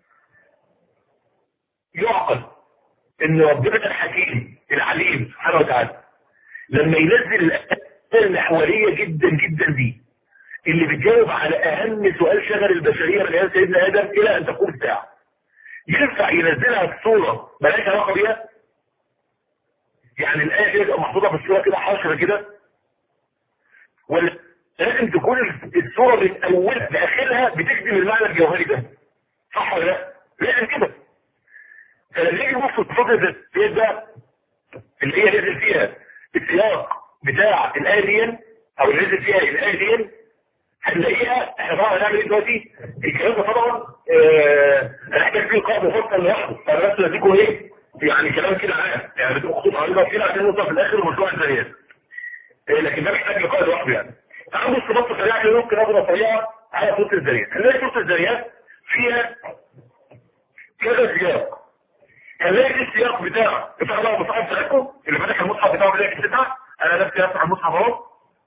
يعقل ان ربنا الحكيم العليم سبحانه وتعالى لما ينزل الآيات المحورية جدا جدا دي اللي بتجاوب على اهم سؤال شغل البشرية من ايام سيدنا ادم الى ان تقوم الساعة ينفع ينزلها في صورة ملاش علاقة بيها يعني الآية كده تبقى محطوطة في الصورة كده حاشرة كده ولا لازم تكون الصورة من أولها لآخرها بتخدم المعنى الجوهري ده صح ولا لا؟ لازم كده فلما يجي نبص في صورة الزيت ده اللي هي نزل فيها السياق بتاع الآية دي أو اللي نزل فيها الآية دي هنلاقيها احنا طبعا هنعمل ايه دلوقتي الكلام ده طبعا هنحتاج فيه قاعده مفصل لوحده فانا بس بديكم ايه يعني كلام كده عام يعني بديكم خطوط عريضه كده عشان نوصل في الاخر لمشروع الزريات لكن ده محتاج لقاء لوحده يعني تعالوا بص بصه سريعه كده ممكن نظره سريعه على صوره الزريات هنلاقي صوره الزريات فيها كذا سياق هنلاقي في السياق بتاع بتاع الله المصحف بتاعكم اللي فاتح المصحف بتاعه بلاقي كده انا نفسي افتح المصحف اهو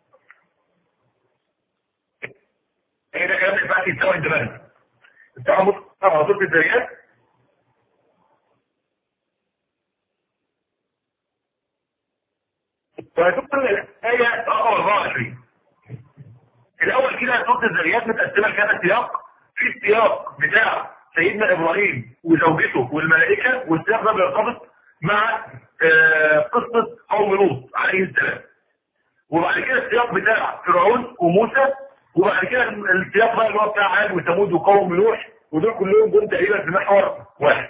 ايه ده كلام بقى يتساوي الدماغ بتاع مصحف على طول الزريات وهتدخل الآية رقم 24 الأول كده سورة الذريات متقسمة لكذا سياق في السياق بتاع سيدنا إبراهيم وزوجته والملائكة والسياق ده بيرتبط مع آه قصة قوم لوط عليه السلام وبعد كده السياق بتاع فرعون وموسى وبعد كده السياق بقى اللي هو بتاع عاد وثمود وقوم نوح ودول كلهم جم تقريبا في محور واحد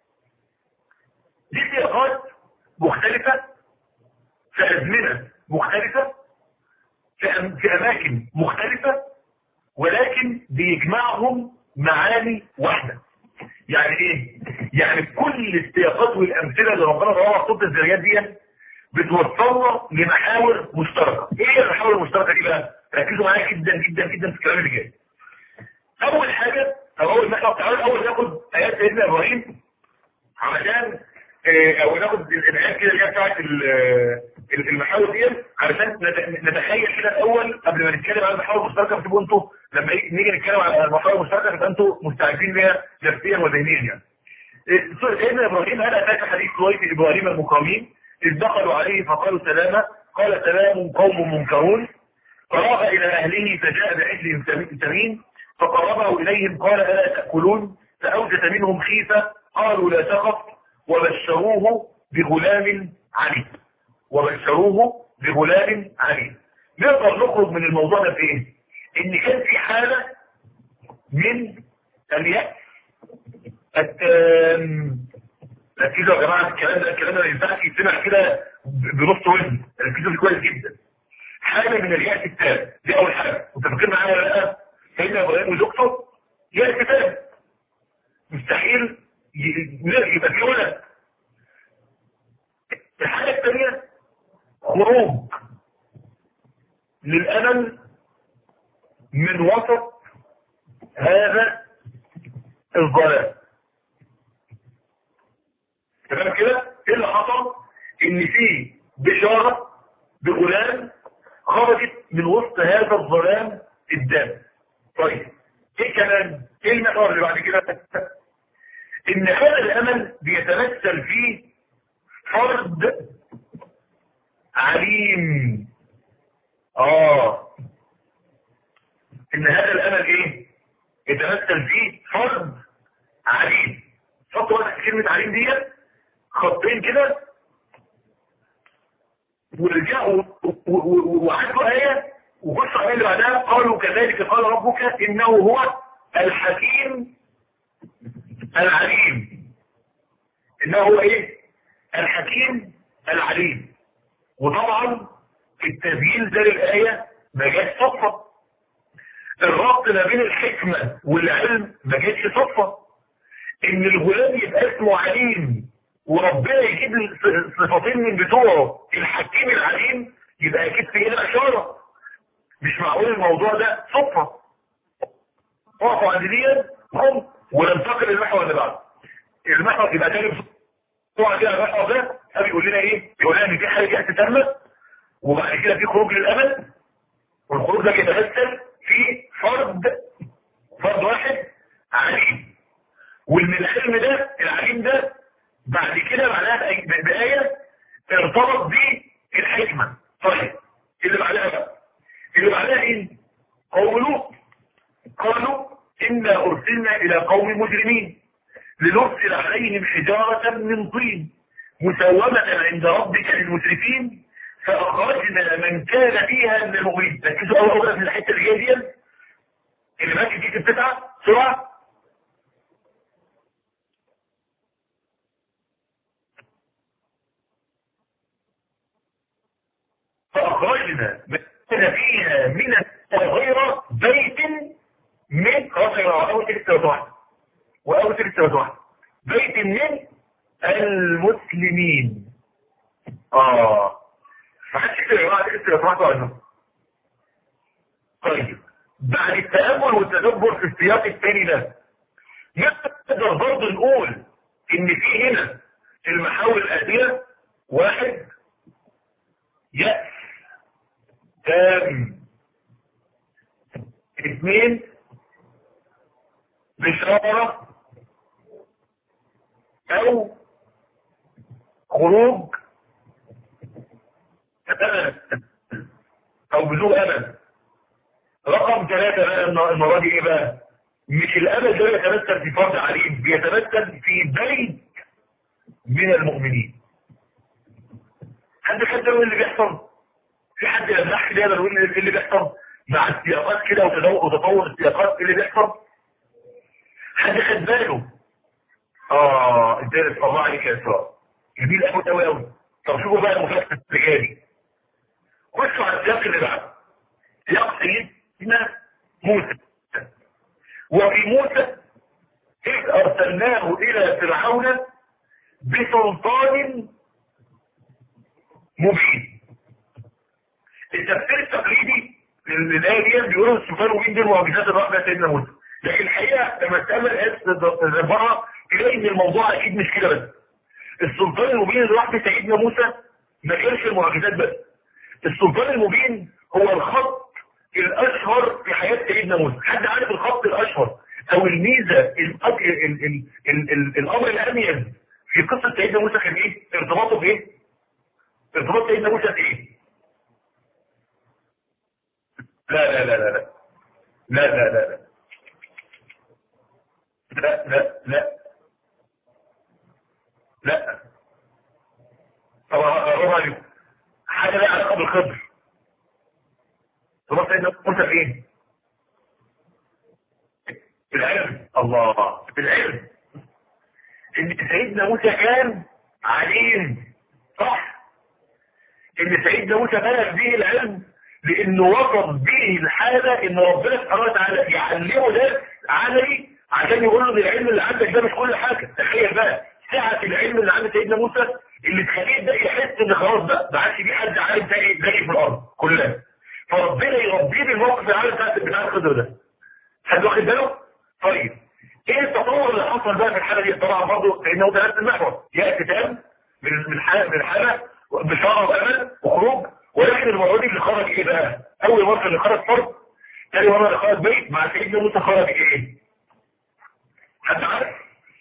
دي سياقات مختلفة في أزمنة مختلفة في أماكن مختلفة ولكن بيجمعهم معاني واحدة يعني ايه؟ يعني كل السياقات والأمثلة اللي ربنا رواه صوت الزريات دي بتوصلنا لمحاور مشتركة ايه المحاور المشتركة دي بقى؟ ركزوا معايا جدا جدا جدا في الكلام اللي جاي اول حاجة او اول محور تعالوا اول ناخد ايات سيدنا ابراهيم علشان او ناخد الايات كده اللي هي بتاعت المحاور دي علشان نتخيل كده الاول قبل ما نتكلم عن المحاور المشتركه بتبقوا انتوا لما نيجي نتكلم عن المحاور المشتركه تبقى انتوا مستعدين ليها نفسيا وذهنيا يعني. سيدنا ابراهيم هل اتاك حديث ضيف ابراهيم المكرمين اذ دخلوا عليه فقالوا سلاما قال سلام قوم منكرون فراغ الى اهله فجاء بعجل سمين فقربه اليهم قال الا تاكلون فاوجس منهم خيفه قالوا لا تخف وبشروه بغلام عليم وبشروه بغلام عليم نقدر نخرج من الموضوع ده بايه ان كان في حالة من اليأس التام ركزوا يا جماعة الكلام ده الكلام ده ما ينفعش يتسمع كده بنص وزن ركزوا فيه كويس جدا حالة من اليأس التام دي أول حاجة متفقين معايا ولا لا؟ سيدنا إبراهيم وزوجته يأس تام مستحيل يبقى في ولد الحاجة الثانية خروج للأمل من وسط هذا الظلام تمام كده ايه اللي حصل ان في بشارة بغلام خرجت من وسط هذا الظلام الدام طيب ايه كمان ايه المحور اللي بعد كده ان هذا الامل بيتمثل فيه فرد عليم اه ان هذا الامل ايه يتمثل فيه فرد عليم حط وقت كلمة عليم دي خطين كده ورجعوا وعدوا آية وقصة آية اللي بعدها قالوا كذلك قال ربك إنه هو الحكيم العليم إنه هو إيه الحكيم العليم وطبعا التبيين ده للآية ما جاش صدفة الربط ما بين الحكمة والعلم ما جاتش صدفة ان الغلام يبقى اسمه عليم وربنا يجيب صفتين من بتوعه الحكيم العليم يبقى اكيد في هنا اشارة مش معقول الموضوع ده صدفة وقفوا عند دي هم وننتقل للمحور اللي بعده المحور يبقى تاني بسرعه كده المحور ده ده بيقول لنا ايه؟ بيقول لنا ان في حاجه جايه تتم وبعد كده في خروج للامل والخروج ده يتمثل في فرد فرد واحد عليم وان العلم ده العليم ده بعد كده بعدها بآية ارتبط بالحكمة طيب اللي بعدها بقى اللي بعدها ايه قوم لوط قالوا إنا أرسلنا إلى قوم مجرمين لنرسل عليهم حجارة من طين مسومة عند ربك للمسرفين فأخرجنا من كان فيها من المؤمنين ركزوا أول أولا في الحتة اللي جاية دي اللي ماشي دي بتسعة بسرعة فأخرجنا من كان فيها من الغيرة بيت من خلاص يا جماعة أول تلك واحد وأول تلك واحد بيت من المسلمين آه فحدش كده يا جماعة تلك واحد ولا طيب بعد التأمل والتدبر في السياق الثاني ده نقدر برضه نقول ان في هنا المحاور الآتية واحد يأس تام اثنين بشارة او خروج امل او بذوق امل رقم ثلاثة بقى المرة دي ايه بقى مش الامل ده يتمثل في فرض عليم بيتمثل في بيت من المؤمنين حد خد باله اللي بيحصل في حد يمنح كده يقول ايه اللي بيحصل مع السياقات كده وتدور وتطور السياقات ايه اللي بيحصل حد خد باله اه الدرس الله عليك يا اسراء جميل قوي قوي قوي طب شوفوا بقى المفاجاه اللي جايه خشوا على السياق اللي بعده سياق سيدنا موسى وفي موسى إذ أرسلناه إلى فرعون بسلطان مبين التفسير التقليدي للآية دي بيقولوا السلطان المبين دي معجزات الرحمة سيدنا موسى لكن الحقيقة لما تأمل آيات بره تلاقي إن الموضوع أكيد مش كده بس السلطان المبين اللي راح سيدنا موسى ما كانش المعجزات بس السلطان المبين هو الخط الاشهر في حياة سيدنا موسى حد عارف الخط الاشهر او الميزة الأك... ال... ال... ال... ال... الامر الاميز في قصة سيدنا موسى كان ايه ارتباطه بايه ارتباط سيدنا موسى بايه لا لا لا لا لا لا لا لا لا لا لا لا طبعا رأيك حاجة لها علاقة بالخبر ربط سيدنا موسى فين في العلم الله في العلم ان سيدنا موسى كان عليم صح ان سيدنا موسى بلغ به العلم لانه وصف به الحالة ان ربنا سبحانه وتعالى يعلمه درس عملي عشان يقول له ان العلم اللي عندك ده مش كل حاجة تخيل بقى سعة العلم اللي عند سيدنا موسى اللي تخليه ده يحس ان خلاص بقى ما عادش في حد عارف زي زي في الارض كلها فربنا يربيه بالموقف العالي بتاع بتاع الخضر ده حد واخد باله طيب ايه التطور اللي حصل بقى في الحاله دي طبعا برضه لانه ده نفس المحور ياتي تام من من الحاله من الحاله بشاره وامل وخروج ولكن المره دي اللي خرج ايه بقى اول مره اللي خرج فرد ثاني مره اللي خرج بيت مع سيدنا موسى خرج ايه حد عارف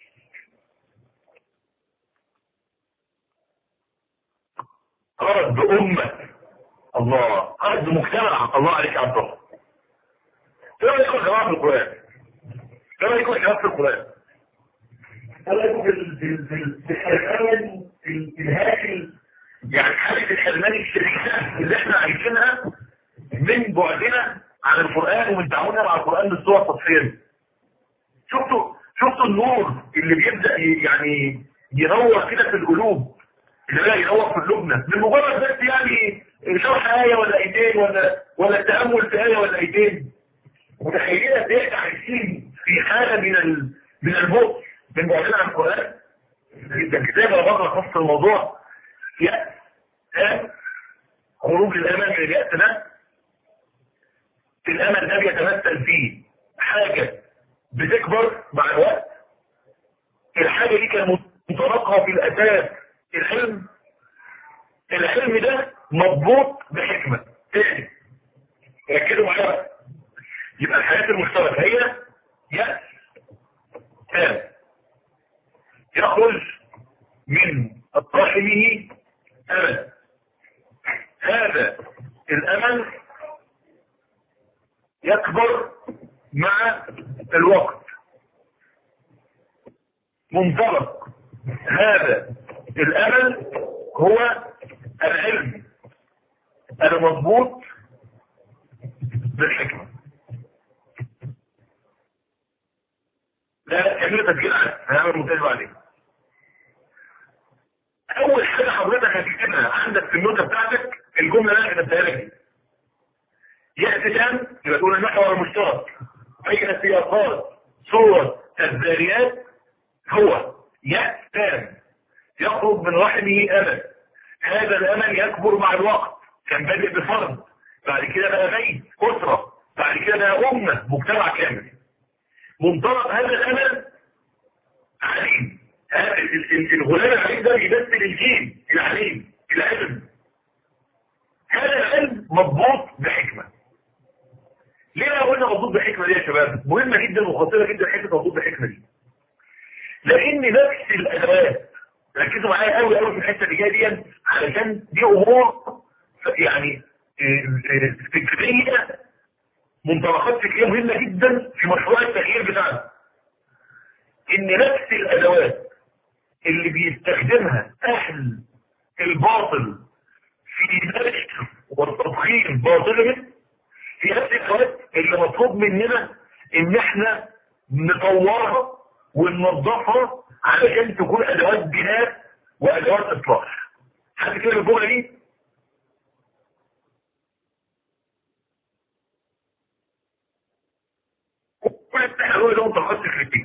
خرج بأمة الله خرج بمجتمع الله عليك يا عبد الله ايه رايكم يا جماعه في القران ايه رايكم يا شباب في القران ايه رايكم في في الحرمان في الهاكل يعني حاله الحرمان الشديده اللي احنا عايشينها من بعدنا عن القران ومن تعاملنا مع القران بالصور التطفيريه شفتوا شفتوا النور اللي بيبدا يعني ينور كده في القلوب اللي بقى ينور في قلوبنا من مجرد بس يعني شرح آية ولا آيتين ولا ولا التأمل في آية ولا آيتين متخيلين قد ايه عايشين في حالة من ال... من البؤس من بعدنا عن القرآن ده الكتاب على بره خاص الموضوع يأس ها خروج الأمل من اليأس ده الأمل ده بيتمثل فيه حاجة بتكبر مع الوقت الحاجة دي كان مترقها في الأساس الحلم الحلم ده مضبوط بحكمة تاني ركزوا معايا يبقى الحياة المشتركة هي يأس تام يخرج من رحمه أمل هذا الأمل يكبر مع الوقت منطلق هذا الامل هو العلم المضبوط بالحكمة لا كمية تسجيل هنعمل متابع عليه اول حاجة حضرتك هتكتبها عندك في النوتة بتاعتك الجملة اللي انا كتبتها لك يأتي كام يبقى تقول المحور المشترك بين السياقات صور الذاريات هو يأتان يخرج من رحمه أمل هذا الأمل يكبر مع الوقت كان بادئ بفرد بعد كده بقى بيت أسرة بعد كده بقى أمة مجتمع كامل منطلق هذا الأمل عليم الغلام العليم ده بيمثل الجيل العليم العلم هذا العلم مضبوط بحكمة ليه انا قلنا مضبوط بحكمة دي يا شباب مهمة جدا وخطيرة جدا حكمة مضبوط بحكمة دي لان نفس الادوات ركزوا معايا قوي قوي في الحته اللي جايه دي علشان دي امور يعني فكريه منطلقات فكريه مهمه جدا في مشروع التغيير بتاعنا ان نفس الادوات اللي بيستخدمها اهل الباطل في نشر وتضخيم باطلهم في نفس الوقت اللي مطلوب مننا ان احنا نطورها وننظفها علشان تكون ادوات بناء وادوات اصلاح حد كده الجمله دي كل التحرير ده مطلقات فكرتين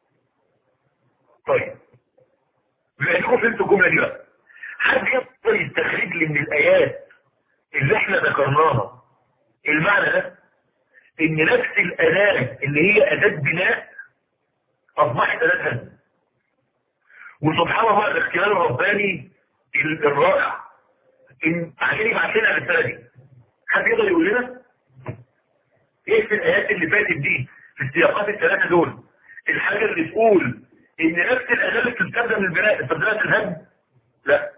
طيب بما انكم فهمتوا الجمله دي بقى حد يقدر يستخرج لي من الايات اللي احنا ذكرناها المعنى ده ان نفس الاداه اللي هي اداه بناء اصبحت اداه هدم وسبحان الله الاختيار الرباني الرائع ان عشان يبعت لنا الرساله دي حد يقدر يقول لنا ايه في الايات اللي فاتت دي في السياقات الثلاثه دول الحاجه اللي تقول ان نفس الاداه اللي بتستخدم للبناء استخدامات الهدم لا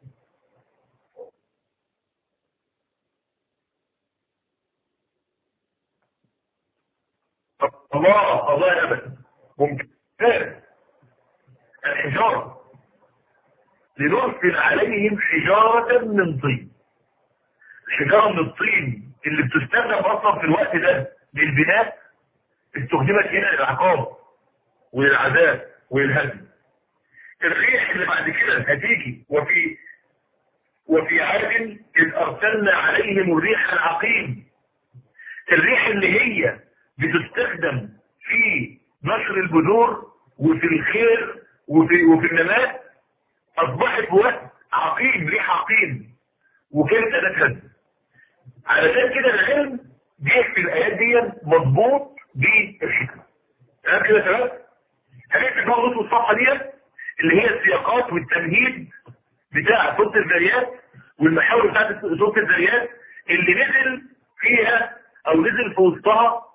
الله الله يا ابدا ممتاز الحجارة لنرسل عليهم حجارة من طين الحجارة من الطين اللي بتستخدم اصلا في الوقت ده للبناء استخدمت هنا للعقاب وللعذاب وللهدم الريح اللي بعد كده هتيجي وفي وفي عاد إذ أرسلنا عليهم الريح العقيم الريح اللي هي بتستخدم في نشر البذور وفي الخير وفي, وفي النماء أصبحت وقت عقيم ريح عقيم وكانت أداة هدم علشان كده العلم جه في الآيات دي مضبوط بالحكمة تمام كده يا شباب؟ هنكتب بقى نص الصفحة دي اللي هي السياقات والتمهيد بتاع سورة الذريات والمحاور بتاعت سورة الذريات اللي نزل فيها او نزل في وسطها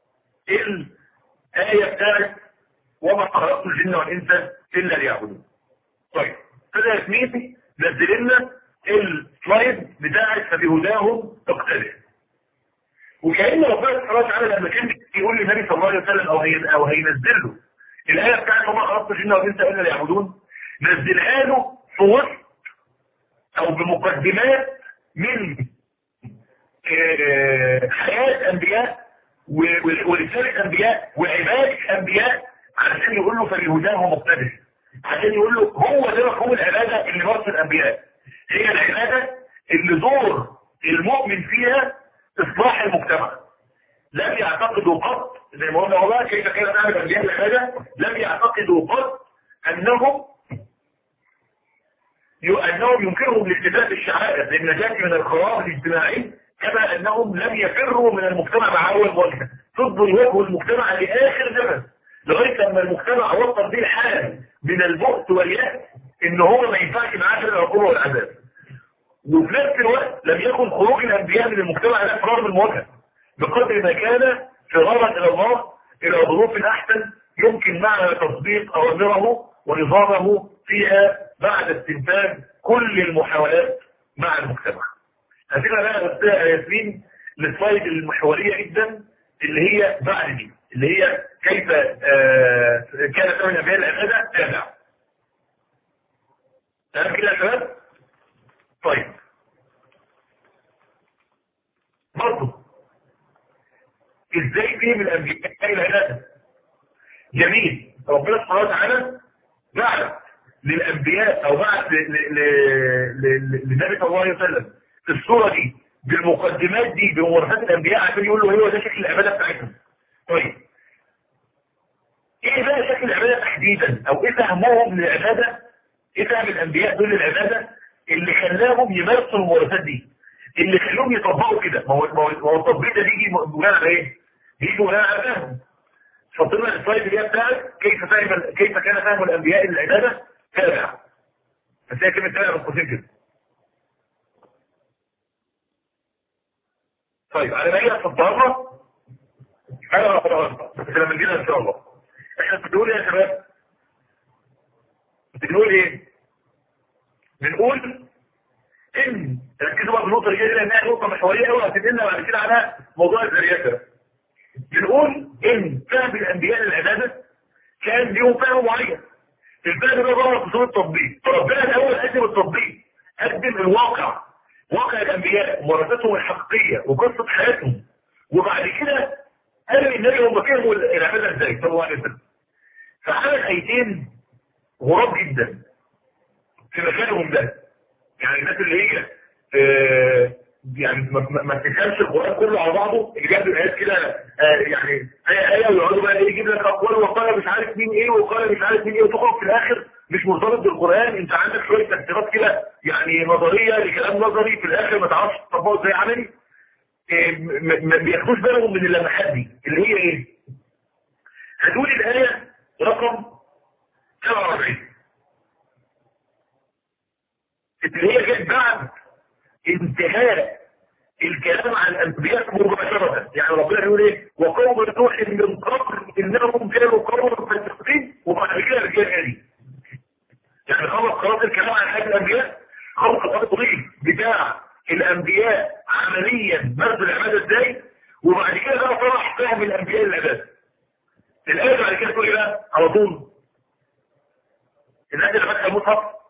الآية بتاعت وما خلقت الجن والإنس إلا ليعبدون. طيب كده يا سميتي نزل لنا السلايد بتاعت فبهداهم اقتدر. وكأن ربنا سبحانه وتعالى لما كان يقول للنبي صلى الله عليه وسلم او هي او هينزل له الآية بتاعت وما خلقت الجن والإنس إلا ليعبدون نزلها له في وسط او بمقدمات من حياة انبياء ورسالة انبياء وعبادة انبياء عشان يقول له فلهداه مقتدر عشان يقول له هو ده مفهوم العبادة اللي مرسل الانبياء هي العبادة اللي دور المؤمن فيها اصلاح المجتمع لم يعتقدوا قط زي ما قلنا والله كيف كان نعمل انبياء العبادة لم يعتقدوا قط انهم أنهم يمكنهم الاكتفاء بالشعائر للنجاة من الخراب الاجتماعي كما أنهم لم يفروا من المجتمع مع أول مواجهة فضلوا يواجهوا المجتمع لآخر زمن لغاية لما المجتمع وصل به الحال من البؤس واليأس إن هو ما ينفعش معاه غير العقوبة والعذاب وفي نفس الوقت لم يكن خروج الأنبياء من المجتمع لا فرار من المواجهة بقدر ما كان فرارا إلى الله إلى ظروف أحسن يمكن معنا تطبيق أوامره ونظامه فيها بعد استنفاذ كل المحاولات مع المجتمع هتبقى بقى نفسها يا ياسمين السلايد المحورية جدا اللي هي بعد دي اللي هي كيف آه كان فهم الانبياء العباده تابع تمام كده يا شباب طيب برضه ازاي فهم الانبياء العباده جميل ربنا سبحانه وتعالى بعث للانبياء او بعث للنبي صلى الله عليه وسلم في الصوره دي بالمقدمات دي بممارسات الانبياء عشان يقول له هو ده شكل العباده بتاعتهم طيب ايه بقى شكل العباده تحديدا او ايه فهمهم للعباده ايه فهم الانبياء دول للعباده اللي خلاهم يمارسوا الممارسات دي اللي خلاهم يطبقوا كده ما هو ما هو التطبيق ده بيجي بناء على ايه؟ بيجي بناء على فهم فضلنا السلايد اللي هي بتاعت كيف فهم كيف كان فهم الانبياء للعباده تابع بس هي كلمه تابع بالقوسين كده طيب على ما هي تتطرق انا هقرأها بس لما نجينا ان شاء الله احنا بنقول يا شباب بنقول ايه بنقول ان ركزوا بقى في النقطه اللي جايه لانها نقطه محوريه قوي هتدلنا بعد كده على موضوع الذريات ده بنقول ان فهم الانبياء للعباده كان ليهم فهم معين الفهم ده ظهر في صوره التطبيق فربنا الاول قدم التطبيق قدم الواقع واقع الانبياء ممارساتهم الحقيقيه وقصه حياتهم وبعد كده قال للنبي هم فهموا العباده ازاي صلى الله عليه وسلم فعمل ايتين غراب جدا في مكانهم ده يعني الناس اللي هي آه يعني ما, ما تفهمش القران كله على بعضه اللي جاب الايات كده آه يعني ايه ايه ويقعدوا بقى ايه يجيب لك اقوال وقال مش عارف مين ايه وقال مش عارف مين ايه وتخرج في الاخر مش مرتبط بالقران انت عندك شويه تفسيرات كده يعني نظريه لكلام نظري في الاخر ما تعرفش تطبقه ازاي عملي إيه ما بياخدوش بالهم من اللمحات دي اللي هي ايه؟ هتقول الايه رقم 47 اللي هي جت بعد انتهاء الكلام عن الانبياء مباشرة يعني ربنا يقول ايه وقوم نوح من قبل انهم كانوا قوم فاسقين وبعد كده الرجال دي يعني خلص خلاص الكلام عن حاجة الانبياء خلص التطبيق بتاع الانبياء عمليا مارسوا العبادة ازاي وبعد كده بقى طرح فهم الانبياء للعبادة الايه بعد كده تقول ايه بقى على طول الناس اللي فاتحه المصحف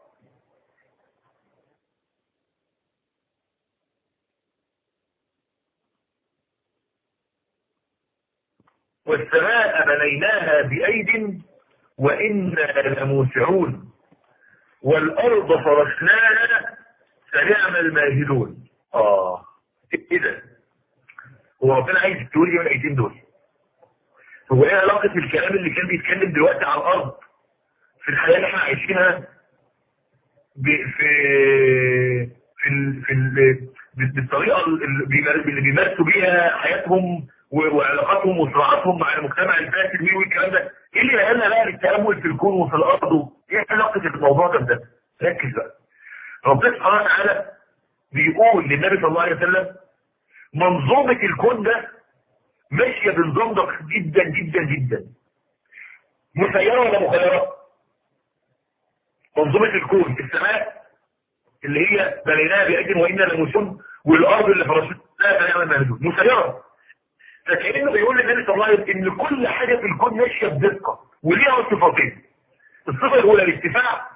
والسماء بنيناها بأيد وإنا لموسعون والأرض فرشناها فنعم الماهدون آه إذا هو ربنا عايز تقول ايه من الآيتين دول هو ايه علاقة الكلام اللي كان بيتكلم دلوقتي على الأرض في الحياة اللي احنا عايشينها في في في, في بالطريقة اللي بيمارسوا بيها حياتهم وعلاقاتهم وصراعاتهم مع المجتمع الفاسد مين والكلام ده ايه اللي نقلنا بقى للتامل في الكون وفي الارض ايه علاقه الموضوع ده بده ركز بقى ربنا سبحانه وتعالى بيقول للنبي صلى الله عليه وسلم منظومه الكون ده ماشيه بنظام دقيق جدا جدا جدا مسيره ولا مخيره منظومه الكون السماء اللي هي بنيناها بايد وانا لموسون والارض اللي فرشتها فنعم المهدود مسيره فكأنه بيقول للنبي صلى الله عليه وسلم ان كل حاجة في الكون ماشية بدقة وليها صفتين الصفة الاولى الارتفاع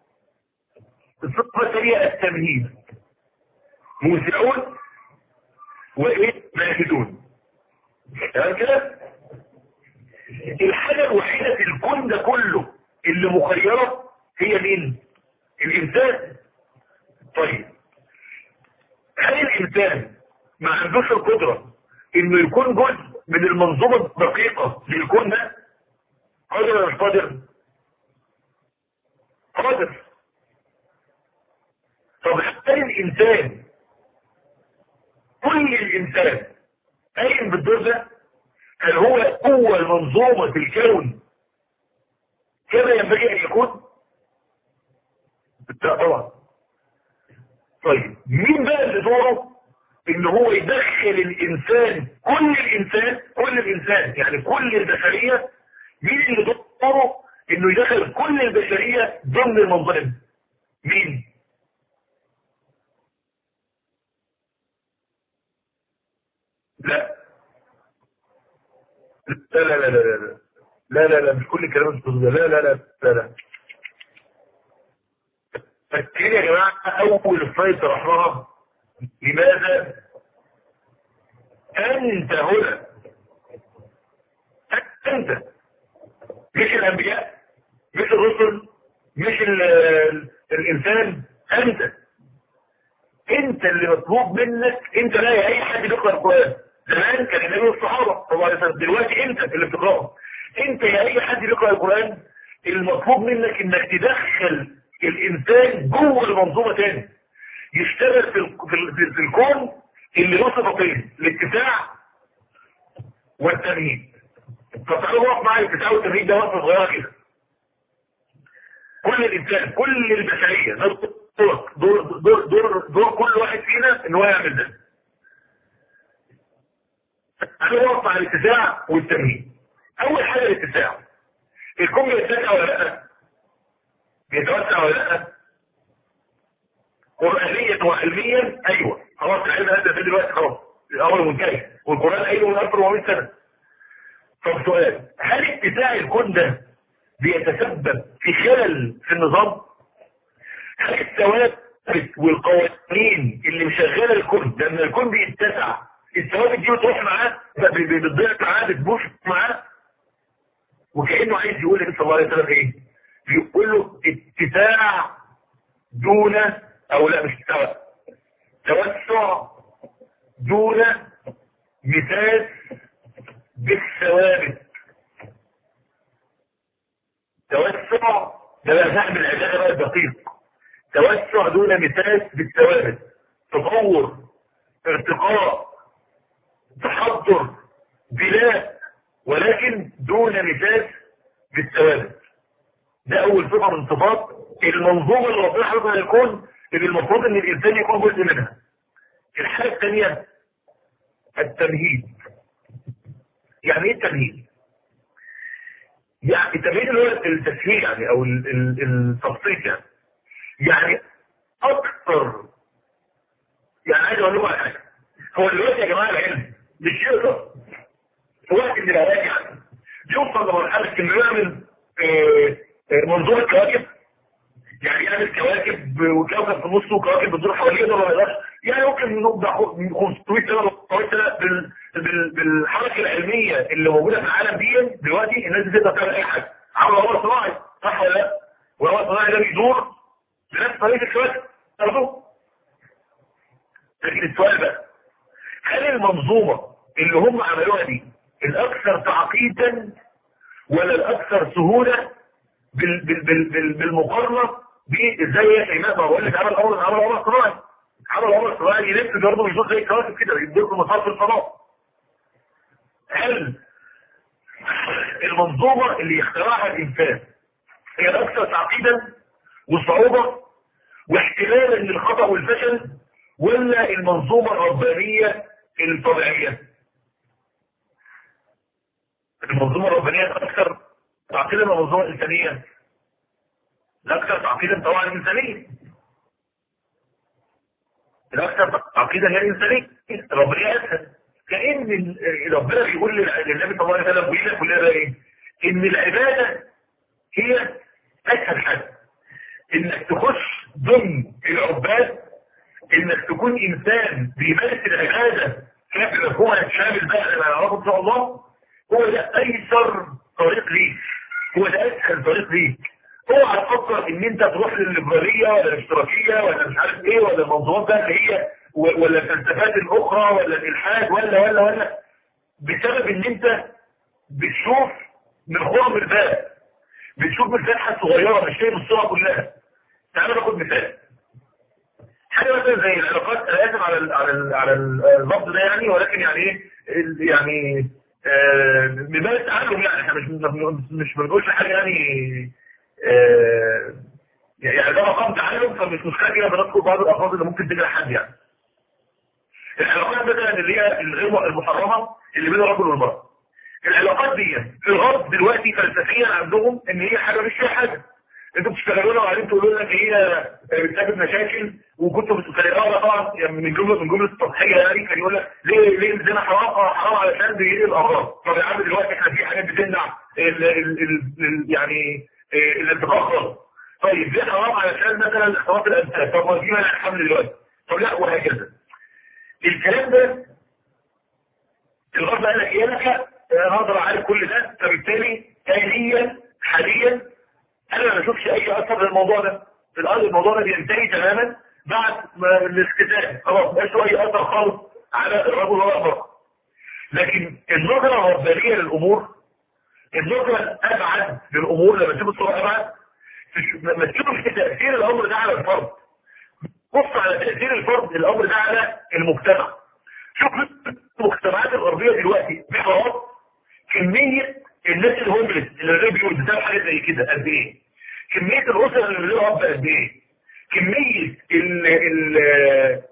الصفة الثانية التمهيد موسعون وايه ماهدون تمام كده الحاجة الوحيدة في الكون ده كله اللي مخيرة هي مين الانسان طيب هل الانسان ما عندوش القدرة انه يكون جزء من المنظومة الدقيقة للكون ده قادر ولا مش قادر قادر طب هل الانسان كل الانسان قايم بالدور ده هل هو اول منظومة في الكون كما ينبغي ان يكون لا طبعا طيب مين بقى اللي دوره ان هو يدخل الانسان كل الانسان كل الانسان يعني كل البشرية مين اللي دوره انه يدخل كل البشرية ضمن المنظمة مين لا لا لا لا لا لا لا لا لا مش كل الكلام اللي لا لا لا لا لا فاكرين يا جماعة أول سلايد شرحناها لماذا أنت هنا أنت مش الأنبياء مش الرسل مش ال ال الإنسان أنت أنت اللي مطلوب منك أنت لا يا أي حد بيقرأ القرآن زمان كان النبي والصحابة طبعا دلوقتي أنت اللي بتقرأه أنت يا أي حد بيقرأ القرآن المطلوب منك إنك تدخل الإنسان جوه المنظومة تاني يشتغل في, ال... في, ال... في الكون اللي له صفتين الاتساع والتمهيد فتعالوا وقف معايا الاتساع والتمهيد ده وقفه صغيره كده كل الانسان كل البشريه دور دور دور دور, دور كل واحد فينا ان هو يعمل ده تعالوا وقف مع الاتساع والتمهيد اول حاجه الاتساع الكون بيتسع ولا لا بيتوسع ولا لا قرآنيا وعلميا ايوه خلاص العلم هذا في دلوقتي خلاص الامر منتهي والقرآن قايله من 1400 سنة طب سؤال هل اتساع الكون ده بيتسبب في خلل في النظام هل الثوابت والقوانين اللي مشغله الكون لما الكون بيتسع الثوابت دي بتروح معاه بتضيع معاه بتبوش معاه وكانه عايز يقول للنبي صلى الله عليه وسلم ايه بيقول له اتساع دون او لا مش اتساع توسع دون مساس بالثوابت توسع ده بقى فهم العباده بقى الدقيق توسع دون مساس بالثوابت تطور ارتقاء تحضر بناء ولكن دون مساس بالثوابت ده اول صفه من صفات المنظومه اللي ربنا حاططها للكون اللي المفروض ان الانسان يكون جزء منها الحاجه الثانيه التمهيد يعني ايه التمهيد يعني التمهيد اللي هو التسهيل يعني او التبسيط يعني يعني اكثر يعني عايز اقول لكم على حاجه هو دلوقتي يا جماعه العلم مش يقدر في وقت من الاوقات يعني يوصل لمرحله انه يعمل منظومه كواكب يعني يعمل كواكب وكوكب في النص وكواكب بتدور حواليه ده ما يقدرش يعني ممكن نبدا 500 سنه 400 سنه بال... بال... بالحركه العلميه اللي موجوده في العالم دي دلوقتي الناس دي تقدر تعمل اي حاجه عملوا قمر صناعي صح ولا لا؟ والقمر الصناعي ده بيدور بنفس طريقه الكواكب برضه لكن السؤال بقى هل المنظومه اللي هم عملوها دي الاكثر تعقيدا ولا الاكثر سهوله بال... بال... بال... بال... بالمقارنه بازاي يا شيماء ما بقول لك عمل قمر عمل قمر صناعي عمل قمر صناعي يلف برضه يشوف زي الكواكب كده يديكم مسار في الفضاء هل المنظومه اللي يخترعها الانسان هي الاكثر تعقيدا وصعوبه واحتمالا للخطا والفشل ولا المنظومه الربانيه الطبيعيه المنظومه الربانيه اكثر تعقيدا من المنظومه الانسانيه الاكثر تعقيدا طبعا الانسانيه الاكثر تعقيدا هي الانسانيه الربانيه اسهل كان ربنا بيقول للنبي صلى الله عليه وسلم ويقول كلنا بقى ايه ان العباده هي اسهل حاجه انك تخش ضمن العباد انك تكون انسان بيمارس العباده كافي مفهومها شامل بقى لما نعرفه ان شاء الله هو ده ايسر طريق ليك هو ده اسهل طريق ليك اوعى تفكر ان انت تروح للليبراليه ولا الاشتراكيه ولا مش عارف ايه ولا المنظومات بقى اللي هي ولا الفلسفات الاخرى ولا الالحاد ولا ولا ولا بسبب ان انت بتشوف من خرم الباب بتشوف مساحه صغيره مش شايف الصوره كلها تعالى ناخد مثال حاجه مثلا زي العلاقات انا اسف على ال على ال على اللفظ ده يعني ولكن يعني ايه يعني من باب التعلم يعني احنا مش مش بنقولش حاجه يعني آه يعني ده مقام تعلم فمش مشكله كده بنذكر بعض الالفاظ اللي ممكن تجرح حد يعني العلاقات مثلا اللي هي الغير المحرمه اللي بين الرجل والمراه العلاقات دي الغرب دلوقتي فلسفيا عندهم ان هي حاجه مش فيها حاجه انتوا بتشتغلونا وبعدين تقولوا لنا ان هي بتسبب مشاكل وكنتوا بتتريقوا طبعا يعني من جمله من جمله التضحيه يعني كان يقول لك ليه ليه الزنا حرام اه حرام علشان بيجي الامراض طب يا عم دلوقتي احنا في حاجات بتمنع ال ال ال يعني الانتقاء خالص طيب ليه حرام علشان مثلا اختلاط الانساب طب ما دي منع الحمل دلوقتي طب لا وهكذا الكلام ده الغرب قال لك ايه لك انا هقدر اعالج كل ده فبالتالي آليا حاليا انا ما بشوفش اي اثر للموضوع ده الارض الموضوع ده بينتهي تماما بعد ما الاختتام خلاص مبقاش له اي اثر خالص على الرجل ولا المرأة لكن النظرة الربانية للامور النظرة الابعد للامور لما تشوف الصورة ابعد لما تشوف في تأثير الامر ده على الفرد بص على تأثير الفرد الامر ده على المجتمع شوف المجتمعات الغربية دلوقتي بحرام كمية الناس الهوملس اللي ريبيوز بتاع حاجة زي كده قد ايه كمية الأسر اللي لها أب قد ايه كمية ال ال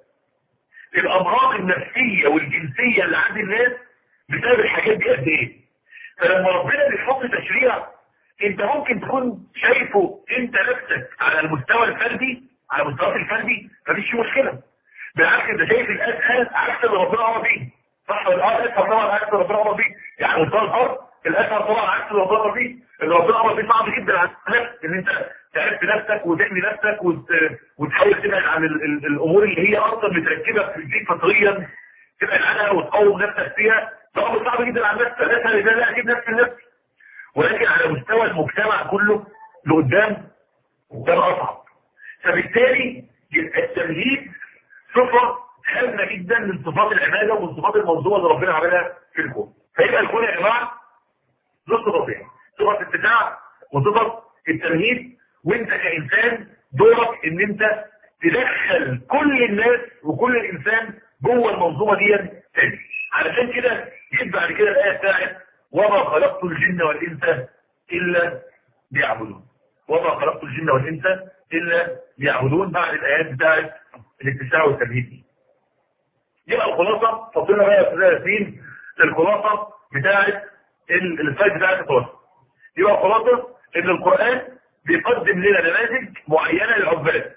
الأمراض النفسية والجنسية اللي عند الناس بسبب الحاجات دي قد ايه فلما ربنا بيحط تشريع انت ممكن تكون شايفه انت نفسك على المستوى الفردي على المستوى الفردي مفيش مشكلة بالعكس انت شايف الاسهل عكس اللي ربنا امر بيه صح ولا اه الاسهل طبعا عكس اللي ربنا امر بيه يعني مستوى الارض الاسهل طبعا عكس اللي ربنا امر بيه اللي ربنا امر بيه صعب جدا على النفس ان انت تعرف نفسك وتحمي نفسك وت... وتحاول تبعد عن ال... ال... الامور اللي هي اصلا متركبه في الجيل فطريا تبعد عنها وتقوم نفسك فيها ده امر صعب جدا على النفس الاسهل ان انا اجيب نفس النفس ولكن على مستوى المجتمع كله لقدام ده اصعب فبالتالي التمهيد صفة هامة جدا من صفات العبادة ومن صفات الموضوع اللي ربنا عملها في الكون فيبقى الكون يا جماعة له صفتين صفة الاتباع وصفة التمهيد وانت كإنسان دورك ان انت تدخل كل الناس وكل الإنسان جوه المنظومة دي تاني علشان كده جيت بعد كده الآية بتاعت وما خلقت الجن والإنس إلا ليعبدون وما خلقت الجن والإنس إلا ليعبدون بعد الآيات بتاعت الاتساع والتمهيد دي يبقى الخلاصة فضلنا بقى في ياسين الخلاصة بتاعت السلايد بتاعت الخلاصة يبقى الخلاصة ان القرآن بيقدم لنا نماذج معينة للعباد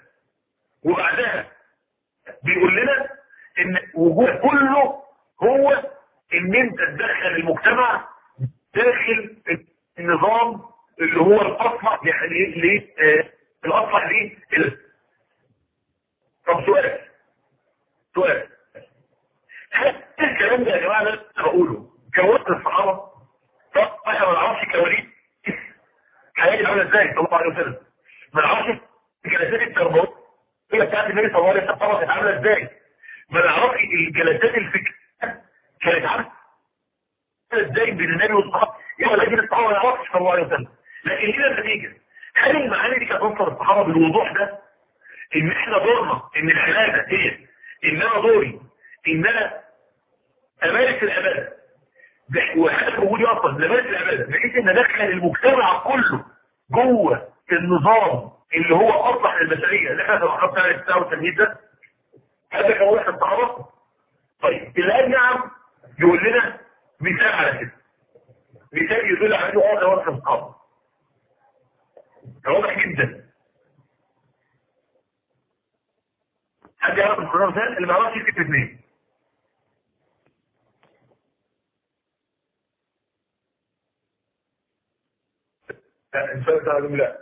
وبعدها بيقول لنا ان وجود كله هو ان انت تدخل المجتمع داخل النظام اللي هو الاصلح ليه الاصلح ليه طب سؤال سؤال هل الكلام ده يا جماعه انا بقوله كوارث الصحابه طب احنا ما نعرفش كواليس حياتي عامله ازاي صلى الله عليه وسلم ما نعرفش الجلسات التربويه بتاعت النبي صلى الله عليه وسلم كانت عامله ازاي ما نعرفش الجلسات الفكريه كانت عامله ازاي بين النبي والصحابه يبقى لكن الصحابه ما يعرفش صلى الله عليه وسلم لكن هنا النتيجه هل المعاني دي كانت توصل الصحابه بالوضوح ده ان احنا دورنا ان العباده هي ان انا دوري ان انا امارس العباده وهدف وجودي اصلا لمارس العباده بحيث ان ادخل المجتمع كله جوه النظام اللي هو اصلح للبشريه اللي احنا توقفنا على التساوي والتمهيد ده هذا كان واحد الصحابه طيب الان نعم يقول لنا مثال على كده مثال يدل على انه اه ده واحد الصحابه ده واضح جدا حد يعرف القرآن مثال اللي ما يعرفش يكتب اثنين لا الفرق ده لا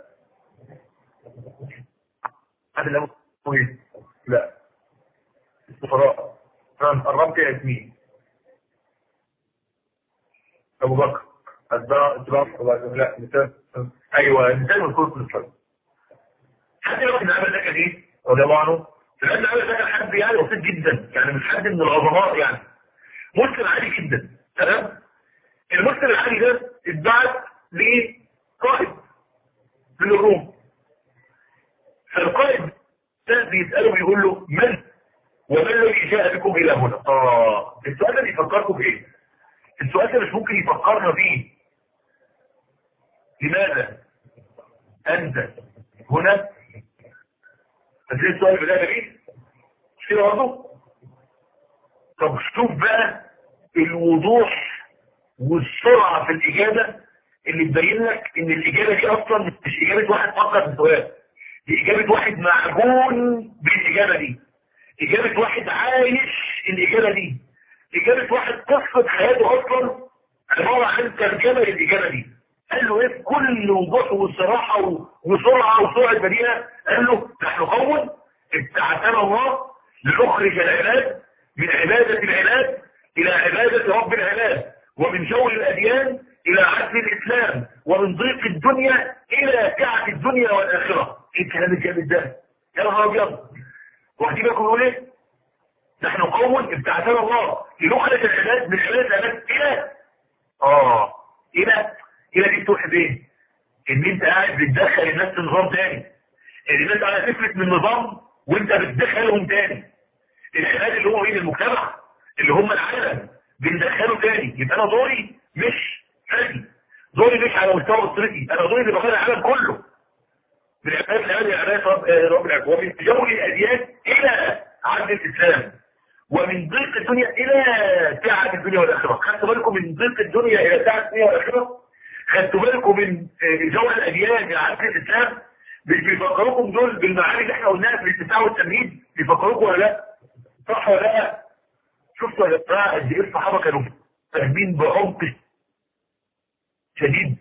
هذا لا مهم لا الفقراء قربت يا ياسمين ابو بكر اتباع اتباع لا مثال ايوه مثال مذكور في الفرق حد يعرف ان عمل لك ايه رضي الله عنه لان عمل لك حد يعني بسيط جدا يعني مش حد من العظماء يعني مسلم عادي جدا تمام المسلم العادي ده اتبعت لقائد من الروم فالقائد ده بيسأله بيقول له من وما الذي جاء بكم الى هنا اه السؤال ده بيفكركم بايه السؤال ده مش ممكن يفكرنا بيه لماذا انت هنا فاكرين السؤال اللي بدأنا بيه مش كده برضه طب شوف بقى الوضوح والسرعة في الإجابة اللي تبين لك ان الاجابه دي اصلا مش اجابه واحد فكر في السؤال دي اجابه واحد معجون بالاجابه دي اجابه واحد عايش الاجابه دي اجابه واحد قصه حياته اصلا عباره عن ترجمه للاجابه دي قال له ايه بكل وضوح وصراحه وسرعه وسرعه بديهه قال له نحن قوم ابتعثنا الله لنخرج العباد من عباده العباد الى عباده رب العباد ومن جور الاديان الى عدل الاسلام ومن ضيق الدنيا الى سعه الدنيا والاخره ايه الكلام الجامد ده يا نهار ابيض واخدين بالكم بيقول ايه نحن قوم ابتعثنا الله لنخرج العباد من عباده العباد الى اه الى الى دي توحي بايه ان انت قاعد بتدخل الناس في نظام تاني ان الناس على تفلت من نظام وانت بتدخلهم تاني العباد اللي هو ايه المجتمع اللي هم العالم بندخله تاني يبقى انا دوري مش فردي دوري مش على مستوى اسرتي انا دوري اللي بغير العالم كله من عباد العالم العباد رب رب العالمين ومن تجول الاديان الى عبد الاسلام ومن ضيق الدنيا الى سعه الدنيا والاخره خدتوا بالكم من ضيق الدنيا الى سعه الدنيا والاخره خدتوا بالكم من جو الاديان الى عبد الاسلام بيفكروكم دول بالمعاني اللي احنا قلناها في الاتساع والتمهيد بيفكروكم ولا لا صح ولا لا شفتوا يا جماعه قد ايه الصحابه كانوا فاهمين بعمق شديد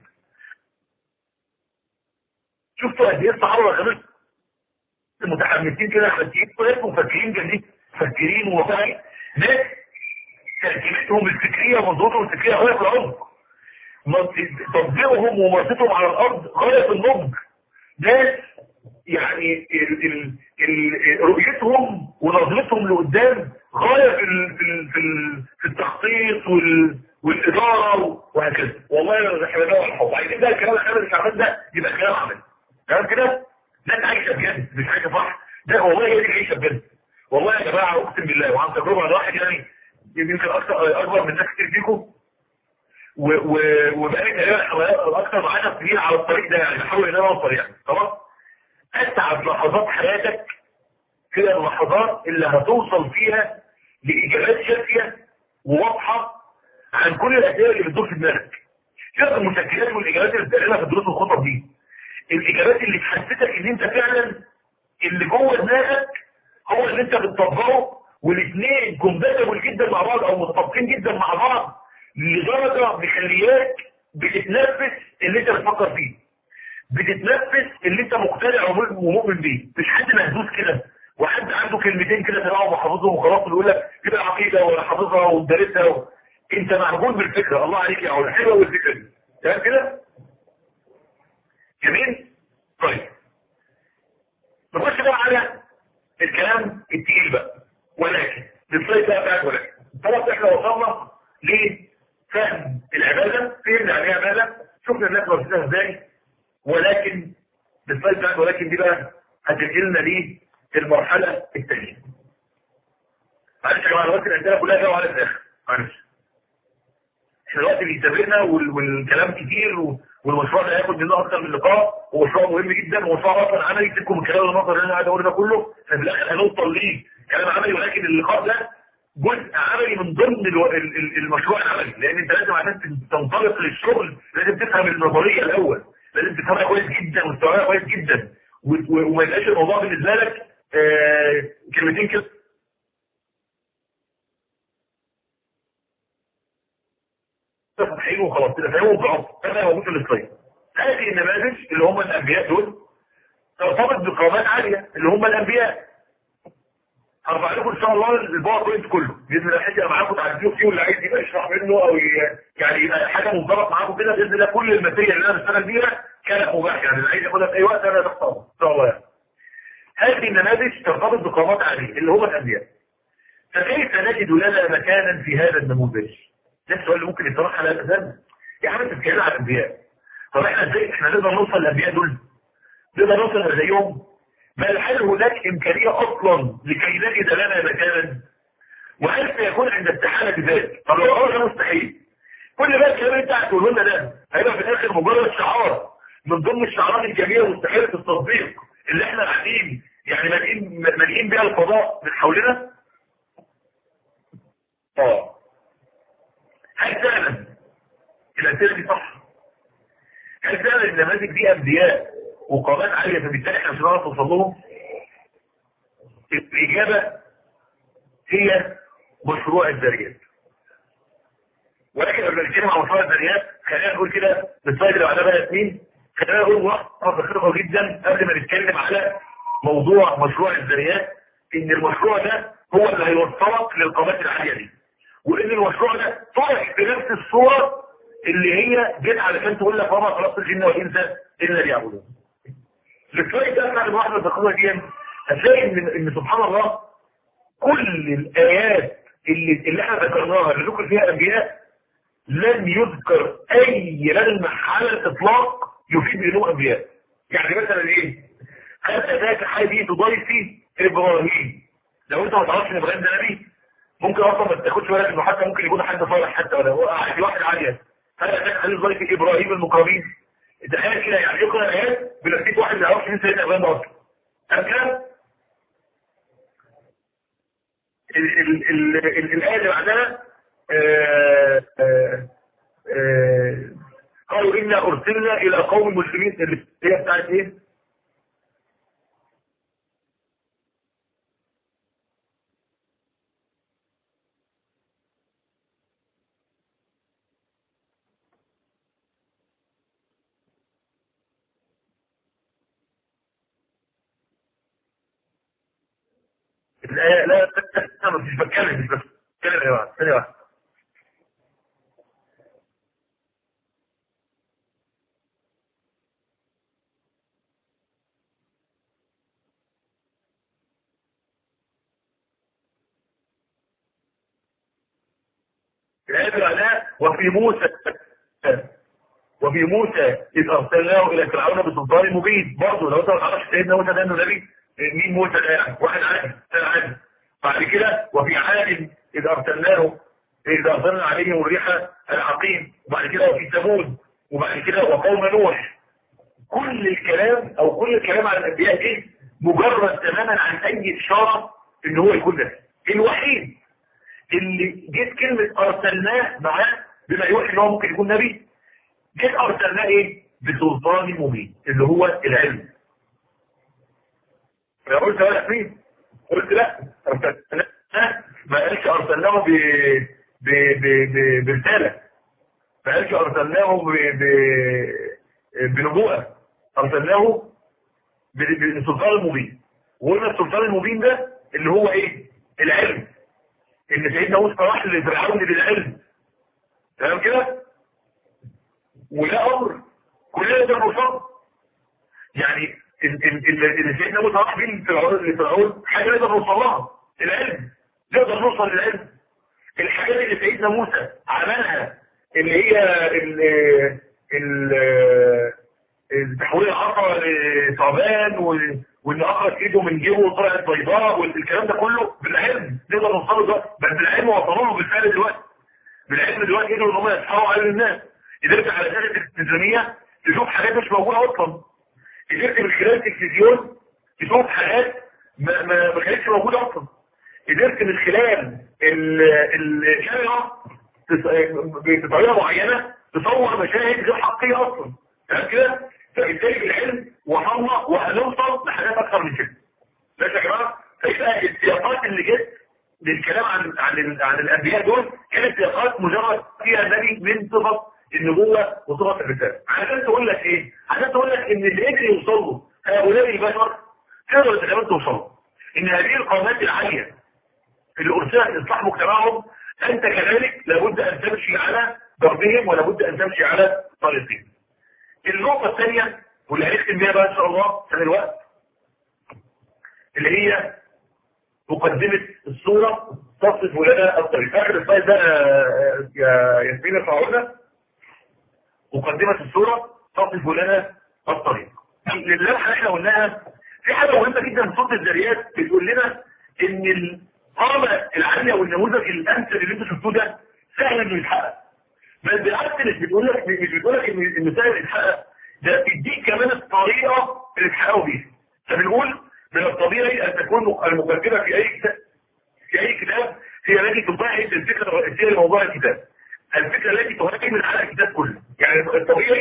شفتوا قد ايه الصحابه كانوا متحمسين كده خاتين مفكرين جديد مفكرين وواقعي ناس ترجمتهم الفكريه ومنظورهم الفكريه غايه في العمق تطبيقهم وممارستهم على الارض غايه في النضج ناس يعني ال ال ال رؤيتهم ونظرتهم لقدام غايه في ال في ال في, ال في التخطيط وال والاداره وهكذا والله احنا بندور على الحب عايزين بقى الكلام الخامس الشعبان ده يبقى كلام عملي تمام كده ناس عايشه بجد مش حاجه صح ده والله هي دي عيشه بجد والله يا جماعه اقسم بالله وعن تجربه على واحد يعني يمكن اكثر اكبر من ناس كتير فيكم وبقالي تقريبا اكثر من 10 سنين على الطريق ده يعني بحاول ان انا اوصل يعني خلاص اسعد لحظات حياتك هي اللحظات اللي هتوصل فيها لاجابات شافيه وواضحه عن كل الاسئله اللي بتدور في دماغك شوف المشكلات والاجابات اللي بتعملها في الدروس والخطب دي الاجابات اللي تحسسك ان انت فعلا اللي جوه دماغك هو اللي انت بتطبقه والاثنين كومباتبل جدا مع بعض او متطابقين جدا مع بعض لدرجه مخلياك بتتنفس اللي انت بتفكر فيه بتتنفس اللي انت مقتنع ومؤمن بيه مش حد مهزوز كده وحد عنده كلمتين كده سمعهم وحافظهم وخلاص يقول لك كده عقيده ولا حافظها ودارسها و... انت معجون بالفكره الله عليك يا عون حلوه والفكره دي تمام كده جميل طيب نخش بقى على الكلام التقيل بقى ولكن السلايد بقى بتاعت ولكن خلاص احنا وصلنا لفهم العباده فهمنا يعني ايه عباده شفنا الناس واخدينها ازاي ولكن السلايد بتاعت ولكن دي بقى هتنقلنا للمرحله الثانيه معلش يا جماعه دلوقتي الاسئله كلها جايه على الاخر معلش احنا دلوقتي بيسابقنا والكلام كتير والمشروع ده هياخد منه اكتر من لقاء ومشروع مهم جدا ومشروع اصلا عملي سيبكم من الكلام النظري اللي انا قاعد اقوله ده كله ففي الاخر هنوصل ليه كلام عملي ولكن اللقاء ده جزء عملي من ضمن المشروع العملي لان انت لازم عشان تنطلق للشغل لازم تفهم النظريه الاول لازم تفهمها كويس جدا وتستوعبها كويس جدا وما يبقاش الموضوع بالنسبه لك آه كلمتين كده فتحين وخلاص كده فهموا بعض هذا موجود في الاسلايد هذه النماذج اللي هم الانبياء دول ترتبط بقامات عاليه اللي هم الانبياء هرفع لكم ان شاء الله الباور بوينت كله باذن الله حاجه معاكم تعديوا فيه واللي عايز يبقى يشرح منه او يعني يبقى حاجه منضبط معاكم كده باذن الله كل الماتيريال اللي انا بشتغل بيها كانت مباح يعني اللي عايز ياخدها في اي وقت انا تحت امره ان شاء الله يعني هذه النماذج ترتبط بقامات عاليه اللي هم الانبياء فكيف نجد لنا مكانا في هذا النموذج؟ ده السؤال اللي ممكن يطرح على الأذان يا عم انت بتتكلم على الأنبياء طب احنا ازاي احنا نقدر نوصل للأنبياء دول نقدر نوصل زيهم بل هل هناك إمكانية أصلا لكي نجد لنا مكانا وهل سيكون عند استحالة ذلك طب لو ده مستحيل كل بقى الكلام اللي انت هتقوله لنا ده هيبقى في الآخر مجرد شعار من ضمن الشعارات الجميلة مستحيلة التطبيق اللي احنا قاعدين يعني مالئين مالئين بيها الفضاء من حولنا اه هل فعلا الأسئلة دي صح هل فعلا النماذج دي انبياء وقامات عاليه فبالتالي احنا مش هنعرف نوصل لهم؟ الاجابه هي مشروع الذريات ولكن قبل ما نتكلم عن مشروع الذريات خلينا نقول كده بالسلايد اللي بعدها بقى ياسمين خلينا نقول وقفه دقيقه جدا قبل ما نتكلم على موضوع مشروع الذريات ان المشروع ده هو اللي هيوصلك للقامات العاليه دي وان المشروع ده طرح بنفس الصوره اللي هي جت علشان تقول لك وما خلقت الجن والانس الا ليعبدون. السلايد ده بعد ما واحده الدقيقه دي هتلاقي ان ان سبحان الله كل الايات اللي اللي احنا ذكرناها اللي ذكر فيها انبياء لم يذكر اي ملمح على الاطلاق يفيد بانهم انبياء. يعني مثلا ايه؟ هل اتاك حديث ضيفي ابراهيم لو انت ما تعرفش ان ابراهيم ده نبي ممكن اصلا ما تاخدش بالك انه حتى ممكن يكون حد صالح حتى ولا هو عادي واحد عالي هل اتاك حديث ضيفي ابراهيم المكرمين تخيل كده يعني يقرا ايات بنفسيت واحد ما يعرفش مين سيدنا ابراهيم اصلا كلام الآية اللي بعدها آه آه آه قالوا إنا أرسلنا إلى قوم مسلمين اللي هي بتاعت إيه؟ لا لا لا مش بتكلم مش بتكلم يا جماعه ثانيه واحده الآية وفي موسى وفي موسى إذ أرسلناه إلى فرعون بسلطان مبين برضه لو أنت ما تعرفش سيدنا موسى ده إنه نبي مين موسى ده يعني واحد عادي عادي بعد كده وفي عاد إذ أرسلناه إذا أرسلنا عليهم الريح العقيم وبعد كده وفي ثمود وبعد كده وقوم نوح كل الكلام أو كل الكلام عن الأنبياء إيه مجرد تماما عن أي إشارة إن هو يكون نبي الوحيد اللي جيت كلمة أرسلناه معاه بما يوحي إن هو ممكن يكون نبي جيت أرسلناه إيه بسلطان مبين اللي هو العلم انا قلت لا مين قلت لا أرسلناه ما قالش أرسلناه ب ب ب ب برسالة ما قالش أرسلناه ب ب بنبوءة أرسلناه بالسلطان المبين وقلنا السلطان المبين ده اللي هو ايه العلم ان سيدنا موسى راح لفرعون بالعلم تمام كده وده امر كلنا نقدر نوصل يعني ان ان ان سيدنا موسى راح بيه لفرعون لفرعون حاجه نقدر نوصل لها العلم نقدر نوصل للعلم الحاجات اللي سيدنا موسى عملها اللي هي ال تحويل العصا لثعبان وان اخرج ايده من جيبه وطلعت بيضاء والكلام ده كله بالعلم نقدر نوصله دلوقتي بل بالعلم وصلوا له بالفعل دلوقتي بالعلم دلوقتي قدروا ان هم يسحبوا على الناس قدرت على شاشه التلفزيونيه تشوف حاجات مش موجوده اصلا قدرت من خلال التلفزيون تشوف حاجات ما ما ما كانتش موجوده اصلا قدرت من خلال الكاميرا بطريقه معينه تصور مشاهد غير حقيقيه اصلا تمام كده فبالتالي بالعلم وصلنا وهنوصل لحاجات اكثر من كده ماشي يا جماعه فيبقى السياقات اللي جت للكلام عن عن عن الانبياء دول كانت سياقات مجرد فيها نبي من صفه النبوه وصفه الرساله عشان تقول لك ايه عشان تقول لك ان اللي قدر يوصل له هؤلاء البشر تقدر انت كمان توصل له ان هذه القامات العاليه اللي ارسلت لاصلاح مجتمعهم انت كذلك لابد ان تمشي على ضربهم ولابد ان تمشي على طريقهم النقطة الثانية واللي هنختم بيها بقى ان شاء الله عشان الوقت اللي هي مقدمة الصورة تصف لنا الطريق اخر السلايد ده يا ياسمين ارفعونا مقدمة الصورة تصف لنا الطريق للمحة احنا قلناها في حاجة مهمة جدا في صورة الذريات بتقول لنا ان القامة العالية والنموذج الامثل اللي انتوا شفتوه ده سهل انه يتحقق بل بالعكس مش بتقول لك مش بتقول لك ان ان سهل يتحقق ده بيديك كمان الطريقه اللي تحققه بيها فبنقول من الطبيعي ان تكون المقدمه في اي كتاب في اي كتاب هي التي تضاهي الفكره الرئيسيه لموضوع الكتاب الفكره التي تهيمن على الكتاب كله يعني الطبيعي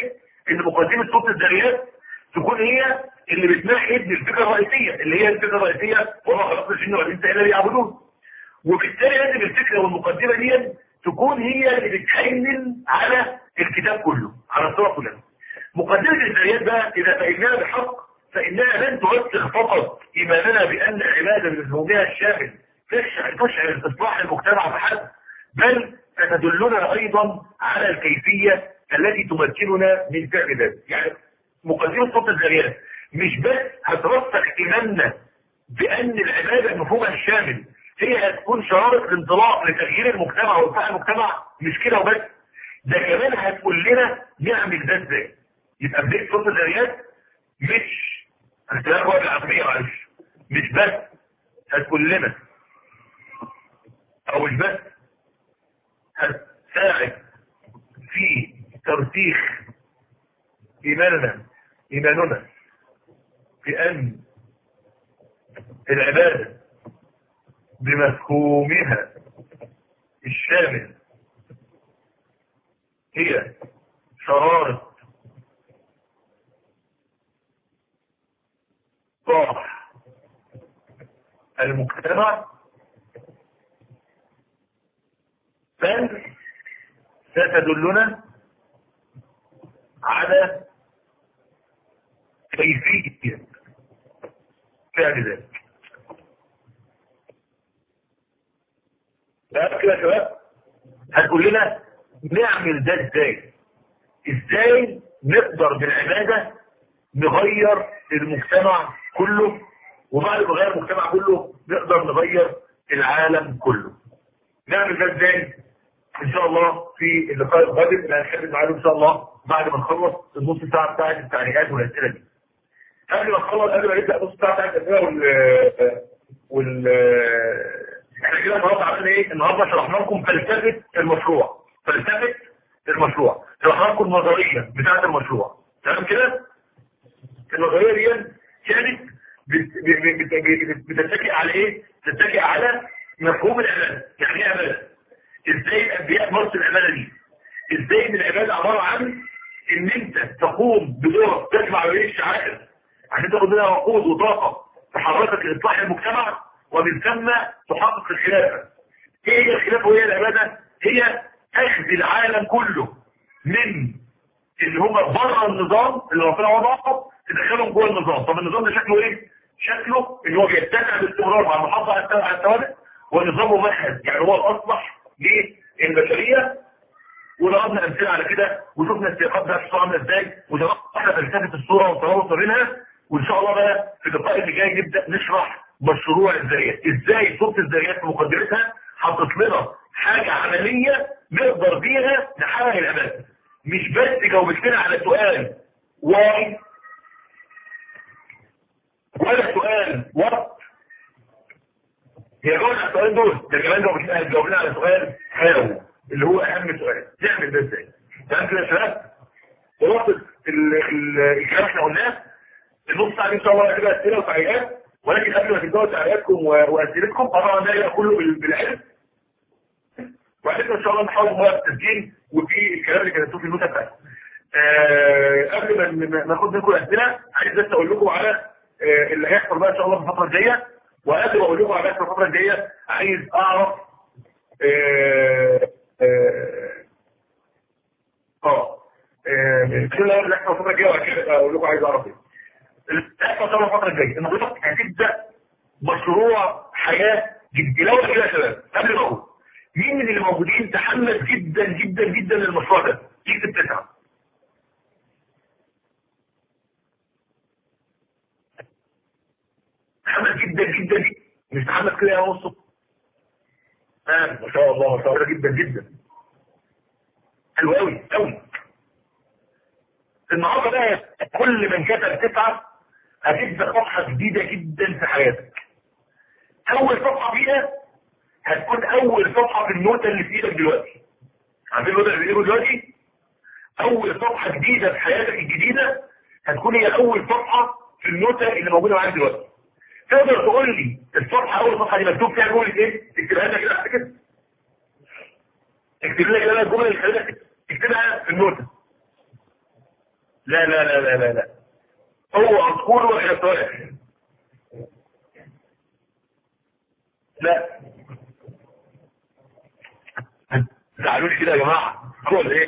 ان مقدمة صوت الذريات تكون هي اللي بتمهد للفكرة الرئيسية اللي هي الفكرة الرئيسية وما خلقت الجن والانس الا ليعبدون وبالتالي لازم الفكرة والمقدمة دي تكون هي اللي بتحمل على الكتاب كله على الصورة كلها مقدمة الذريات بقى إذا فهمناها بحق فإنها لن ترسخ فقط إيماننا بأن العبادة بمفهومها الشامل تشعر تشعر إصلاح المجتمع بحد بل ستدلنا أيضا على الكيفية التي تمكننا من فعل ذلك يعني مقدمة صوت الذريات مش بس هترسخ إيماننا بأن العبادة بمفهومها الشامل هي هتكون شرارة الانطلاق لتغيير المجتمع وإصلاح المجتمع مش كده وبس ده كمان هتقول لنا نعمل ده ازاي يبقى بداية صوت الذريات مش هتلاقي هو العقلية معلش مش بس هتقول لنا او مش بس هتساعد في ترسيخ ايماننا ايماننا بان العبادة بمفهومها الشامل هي شرارة صالح المجتمع بل ستدلنا على كيفية فعل ذلك لا كده يا شباب هتقول لنا نعمل ده ازاي ازاي نقدر بالعبادة نغير المجتمع كله وبعد ما نغير المجتمع كله نقدر نغير العالم كله نعمل ده ازاي ان شاء الله في اللقاء القادم اللي هنحب معاكم ان شاء الله بعد ما نخلص النص ساعه بتاعت التعليقات والاسئله دي قبل ما نخلص قبل ما نبدا نص ساعه بتاعت الاسئله وال وال احنا كده النهارده عملنا ايه النهارده شرحنا لكم فلسفه المشروع فلسفه المشروع شرحنا لكم النظريه بتاعه المشروع تمام كده النظريه دي كانت بتتكئ على ايه بتتكئ على مفهوم العباده يعني ايه عباده ازاي الانبياء مارسوا العباده دي ازاي ان العباده عباره عن ان انت تقوم بدور تجمع بين الشعائر عشان تاخد منها وقود وطاقه تحركك لاصلاح المجتمع ومن ثم تحقق الخلافه ايه هي الخلافه وهي العباده هي اخذ العالم كله من اللي هم بره النظام اللي ربنا وضعه تدخلهم جوه النظام طب النظام ده شكله ايه شكله ان هو بيتبع باستمرار مع المحافظه على الثوابت ونظام ممهد يعني هو الاصلح للبشريه وضربنا امثله على كده وشفنا السياقات بقى بتشتغل عامله ازاي وشرحنا فلسفه الصوره والترابط بينها وان شاء الله بقى في اللقاء اللي جاي نبدا نشرح مشروع الذريات ازاي صوره الذريات في مقدمتها حطت لنا حاجه عمليه نقدر بيها نحقق الامال مش بس جاوبت لنا على سؤال واي ولا سؤال وات هي جاوبت على السؤالين دول ده كمان جاوبت لنا جاوبت لنا على سؤال هاو اللي هو اهم سؤال نعمل ده ازاي تمام كده يا شباب خلاصه الكلام احنا قلناه النص ساعه دي ان شاء الله هتبقى اسئله وتعليقات ولكن قبل ما تبداوا تعليقاتكم واسئلتكم طبعا ده كله بالعلم وعندنا ان شاء الله نحاول نغير التسجيل وفي الكلام اللي كانت في النوتة بتاعتي آه قبل ما ناخد منكم الاسئله عايز بس اقول لكم على آه اللي هيحصل بقى ان شاء الله في الفتره الجايه وقبل ما اقول لكم على الفتره الجايه عايز اعرف اه اه كل اللي هيحصل الفتره الجايه وبعد كده اقول لكم عايز اعرف ايه اللي هيحصل طبعا الفتره الجايه ان حضرتك هتبدا مشروع حياه جديد الاول كده يا شباب قبل ما اقول مين من اللي موجودين تحمس جدا جدا جدا للمشروع ده يكتب تسعة تحمس جدا جدا مش تحمس كده يا نص آه ما شاء الله ما شاء الله جدا جدا حلو قوي قوي النهارده بقى كل من كتب تسعة هتبدأ صفحة جديدة جدا في حياتك أول صفحة فيها هتكون اول صفحة في النوتة اللي في ايدك دلوقتي عارفين النوتة اللي في ايدك دلوقتي اول صفحة جديدة في حياتك الجديدة هتكون هي اول صفحة في النوتة اللي موجودة معاك دلوقتي تقدر تقول لي الصفحة اول صفحة دي مكتوب فيها جملة ايه تكتبها لنا كده كده اكتب لنا كده الجملة اللي خلينا تكتبها في النوتة لا لا لا لا لا لا هو تكونوا خسائر لا زعلوني كده يا جماعة هو ايه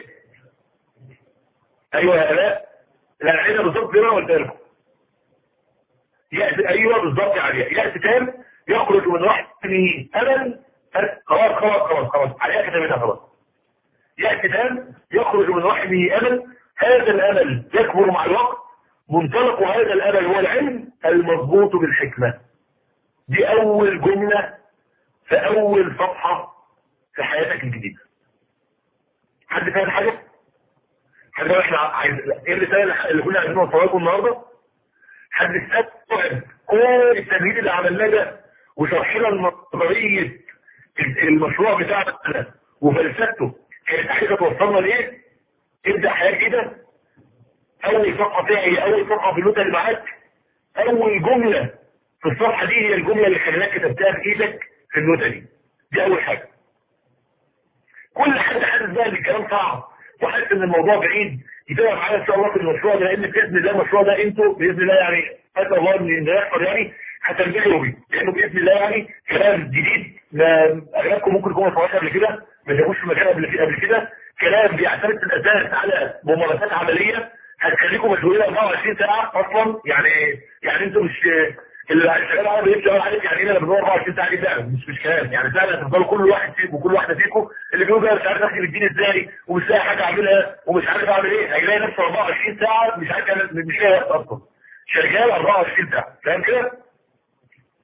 ايوه يا لا لا العيدة بالظبط زي ما قلت لكم يأس ايوه بالظبط عليها يأس تام يخرج من رحمه امل خلاص خلاص خلاص خلاص عليها كتابتها خلاص يأس تام يخرج من رحمه امل هذا الامل يكبر مع الوقت منطلق هذا الامل هو العلم المضبوط بالحكمة دي اول جملة في اول صفحة في حياتك الجديدة حد فاهم حاجة؟ حد فاهم احنا عايز ايه الرسالة اللي كنا عايزين نوصلها لكم النهارده؟ حد استوعب كل التمهيد اللي عملناه ده وشرحنا نظرية المشروع بتاعنا وفلسفته كانت عايزة توصلنا لايه؟ ابدأ حياة كده اول صفحة فيها هي اول صفحة في النوتة اللي معاك اول جملة في الصفحة دي هي الجملة اللي خليناك كتبتها بايدك في النوتة دي دي اول حاجة كل حد حاسس بقى ان الكلام صعب وحاسس ان الموضوع بعيد يتابع معانا ان شاء الله في المشروع ده لان باذن الله المشروع ده انتوا باذن الله يعني اسال الله ان ده يحصل يعني هتنجحوا بيه لانه باذن الله يعني كلام جديد ما اغلبكم ممكن يكونوا ما قبل كده ما جابوش في مكان قبل كده قبل كده كلام بيعتمد في الاساس على ممارسات عمليه هتخليكم مشغولين 24 ساعه اصلا يعني يعني انتوا مش اللي شغال عربي يبدا عليك يعني انا بدور 24 ساعه دي لا مش مش كلام يعني فعلا هتفضلوا كل واحد فيكم وكل واحده فيكم اللي بيقول بقى مش عارف اخد الدين ازاي ومش لاقي حاجه اعملها ومش عارف اعمل ايه هيلاقي نفسه 24 ساعه مش عارف مش لاقي وقت اصلا شغال 24 ساعه فاهم كده؟